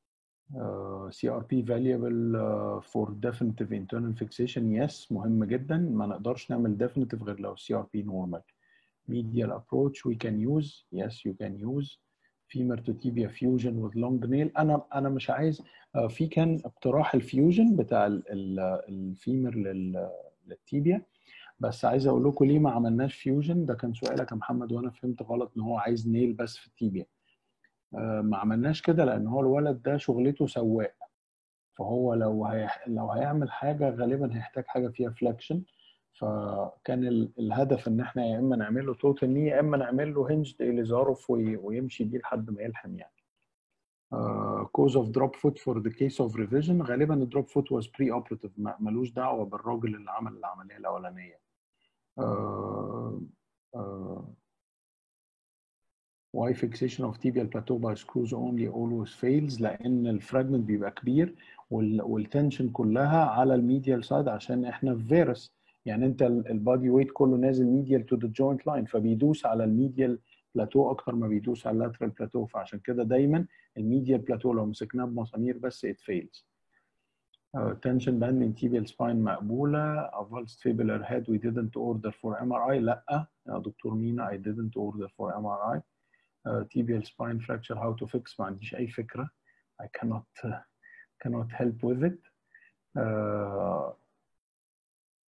سي ار بي valuable uh, for definitive internal fixation yes مهم جدا ما نقدرش نعمل definitive غير لو سي ار بي normal medial approach we can use yes you can use femur to tibia fusion with long nail انا انا مش عايز uh, في كان اقتراح الفيوجن بتاع ال- ال- الفيمر لل- للتيبيا بس عايز اقول لكم ليه ما عملناش فيوجن ده كان سؤالك يا محمد وانا فهمت غلط ان هو عايز نيل بس في التيبيا آه، ما عملناش كده لان هو الولد ده شغلته سواق فهو لو هي... لو هيعمل حاجه غالبا هيحتاج حاجه فيها فليكشن فكان ال... الهدف ان احنا يا اما نعمل له توتال ني يا اما نعمل له هنج اليزاروف وي... ويمشي بيه لحد ما يلحم يعني كوز اوف دروب فوت فور ذا كيس اوف ريفيجن غالبا الدروب فوت واز بري اوبريتيف ملوش دعوه بالراجل اللي عمل العمليه الاولانيه آه، آه، why fixation of tibial plateau by screws only always fails لان الفراجمنت بيبقى كبير وال- والتنشن كلها على الميديال سايد عشان احنا في فيروس يعني انت البادي ويت كله نازل ميديال تو ذا جوينت لاين فبيدوس على الميديال بلاتو اكتر ما بيدوس على اللاترال بلاتو فعشان كده دايما الميديال بلاتو لو مسكناه بمسامير بس it fails Uh, tension band in tibial spine مقبولة avulsed fibular head we didn't order for MRI لا يا دكتور مينا I didn't order for MRI uh, tibial spine fracture how to fix ما عنديش أي فكرة I cannot uh, cannot help with it uh,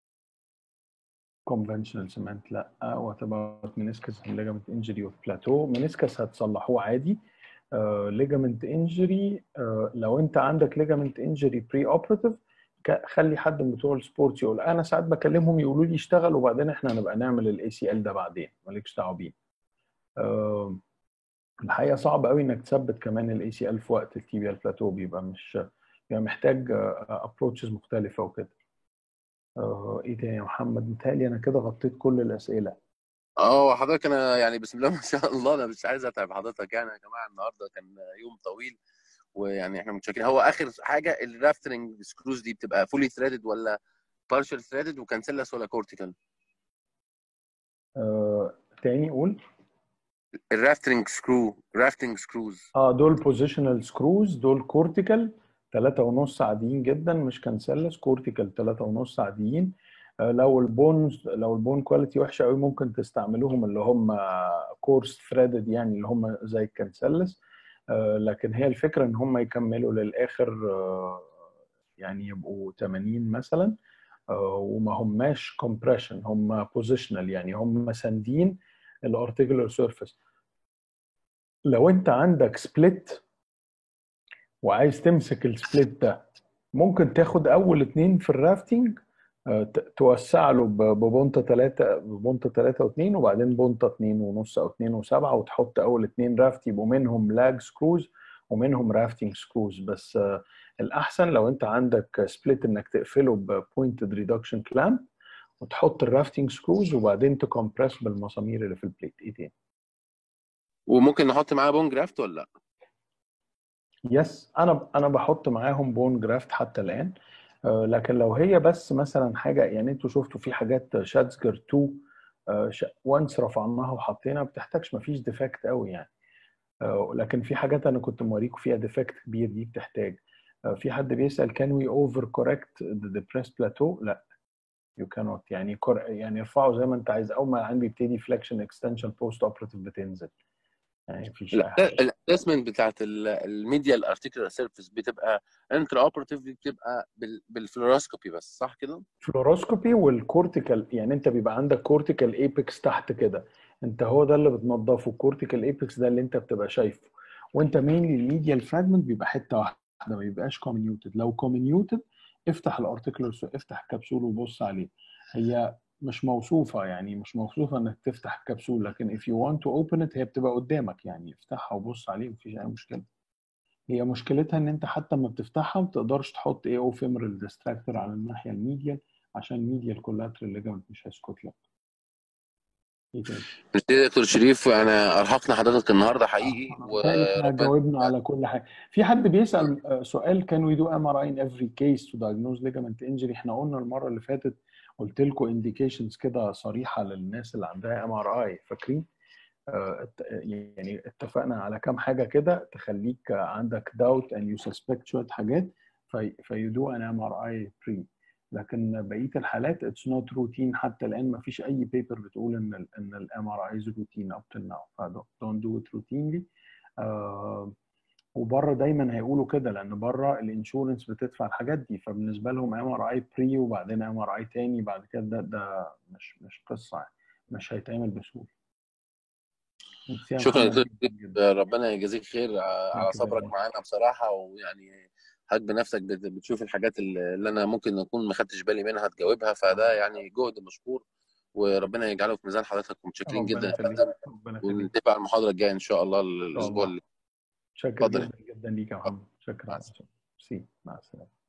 conventional cement لا what about meniscus and ligament injury with plateau meniscus هتصلحوه عادي uh, ligament injury uh, لو انت عندك ligament injury pre operative خلي حد من بتوع السبورت يقول انا ساعات بكلمهم يقولوا لي اشتغل وبعدين احنا هنبقى نعمل الاي سي ال ده بعدين مالكش دعوه بيه uh, الحقيقه صعب قوي انك تثبت كمان الاي سي ال في وقت التيبيال بلاتو بيبقى مش بيبقى محتاج ابروتشز مختلفه وكده آه، ايه تاني يا محمد متهيألي انا كده غطيت كل الاسئله اه حضرتك انا يعني بسم الله ما شاء الله انا مش عايز اتعب حضرتك يعني يا جماعه النهارده كان يوم طويل ويعني احنا متشكرين هو اخر حاجه الرافترنج سكروز دي بتبقى فولي ثريدد ولا بارشل ثريدد وكانسلس ولا كورتيكال؟ آه، تاني قول الرافترنج سكرو رافتنج سكروز اه دول بوزيشنال سكروز دول كورتيكال ثلاثة ونص عاديين جدا مش كانسلس كورتيكال ثلاثة ونص عاديين آه، لو البون لو البون كواليتي وحشه قوي ممكن تستعملوهم اللي هم كورس ثريدد يعني اللي هم زي الكانسلس آه، لكن هي الفكره ان هم يكملوا للاخر آه، يعني يبقوا 80 مثلا وما هماش كومبريشن هم بوزيشنال يعني هم ساندين الارتيكولار سيرفيس لو انت عندك سبليت وعايز تمسك السبليت ده ممكن تاخد اول اتنين في الرافتنج توسع له ببونطه 3 ببونطه 3 و2 وبعدين بونطه 2 ونص او 2 و7 وتحط اول اتنين رافت يبقوا منهم لاج سكروز ومنهم رافتنج سكروز بس الاحسن لو انت عندك سبليت انك تقفله ببوينتد ريدكشن كلامب وتحط الرافتنج سكروز وبعدين تكمبرس بالمسامير اللي في البليت ايه تاني وممكن نحط معاه بون جرافت ولا لا؟ يس انا انا بحط معاهم بون جرافت حتى الان آه، لكن لو هي بس مثلا حاجه يعني انتوا شفتوا في حاجات شاتزجر 2 وانس رفعناها وحطينا ما بتحتاجش ما فيش ديفكت قوي يعني آه، لكن في حاجات انا كنت موريكم فيها ديفكت كبير دي بتحتاج آه، في حد بيسال كان وي اوفر كوركت ذا ديبريس بلاتو لا يو كانوت يعني يعني ارفعه زي ما انت عايز اول ما عندي يبتدي فليكشن اكستنشن بوست اوبراتيف بتنزل يعني مفيش الاسسمنت بتاعت الميديا الارتيكولار سيرفيس بتبقى انترا اوبراتيف بتبقى بالفلوروسكوبي بس صح كده؟ فلوروسكوبي والكورتيكال يعني انت بيبقى عندك كورتيكال ايبكس تحت كده انت هو ده اللي بتنضفه الكورتيكال ايبكس ده اللي انت بتبقى شايفه وانت مين الميديا الفراجمنت بيبقى حته واحده ما بيبقاش كومينيوتد لو كومينيوتد افتح الارتيكولار افتح الكبسول وبص عليه هي مش موصوفه يعني مش موصوفه انك تفتح الكبسول لكن if you want to open it هي بتبقى قدامك يعني افتحها وبص عليه مفيش اي مشكله هي مشكلتها ان انت حتى لما بتفتحها ما بتقدرش تحط اي او فيمرال ديستراكتور على الناحيه الميديال عشان الميديال كولاترال ليجمنت مش هيسكت لك ايه دكتور شريف انا ارهقنا حضرتك النهارده حقيقي وربنا جاوبنا على كل حاجه في حد بيسال سؤال كان وي دو ام ار اي ان افري كيس تو دايجنوز ليجمنت انجري احنا قلنا المره اللي فاتت قلت لكم انديكيشنز كده صريحه للناس اللي عندها ام ار اي فاكرين آه، يعني اتفقنا على كام حاجه كده تخليك عندك داوت and يو سسبكت شويه حاجات في دو ان ام ار اي بري لكن بقيه الحالات اتس نوت روتين حتى الان ما فيش اي بيبر بتقول ان ال ان الام ار ايز روتين اب تو ناو فدونت دو ات روتينلي وبره دايما هيقولوا كده لان بره الانشورنس بتدفع الحاجات دي فبالنسبه لهم ام ار اي بري وبعدين ام ار اي تاني بعد كده ده ده مش مش قصه يعني مش هيتعمل بسهوله شكرا دكتور ربنا يجازيك خير على صبرك معانا بصراحه ويعني حضرتك بنفسك بتشوف الحاجات اللي انا ممكن اكون ما خدتش بالي منها تجاوبها فده يعني جهد مشكور وربنا يجعله في ميزان حضرتك ومتشكرين جدا يا فندم ونتفق على المحاضره الجايه ان شاء الله الاسبوع اللي شكرا جدا جدا ليك يا محمد شكرا مع السلامه مع السلامه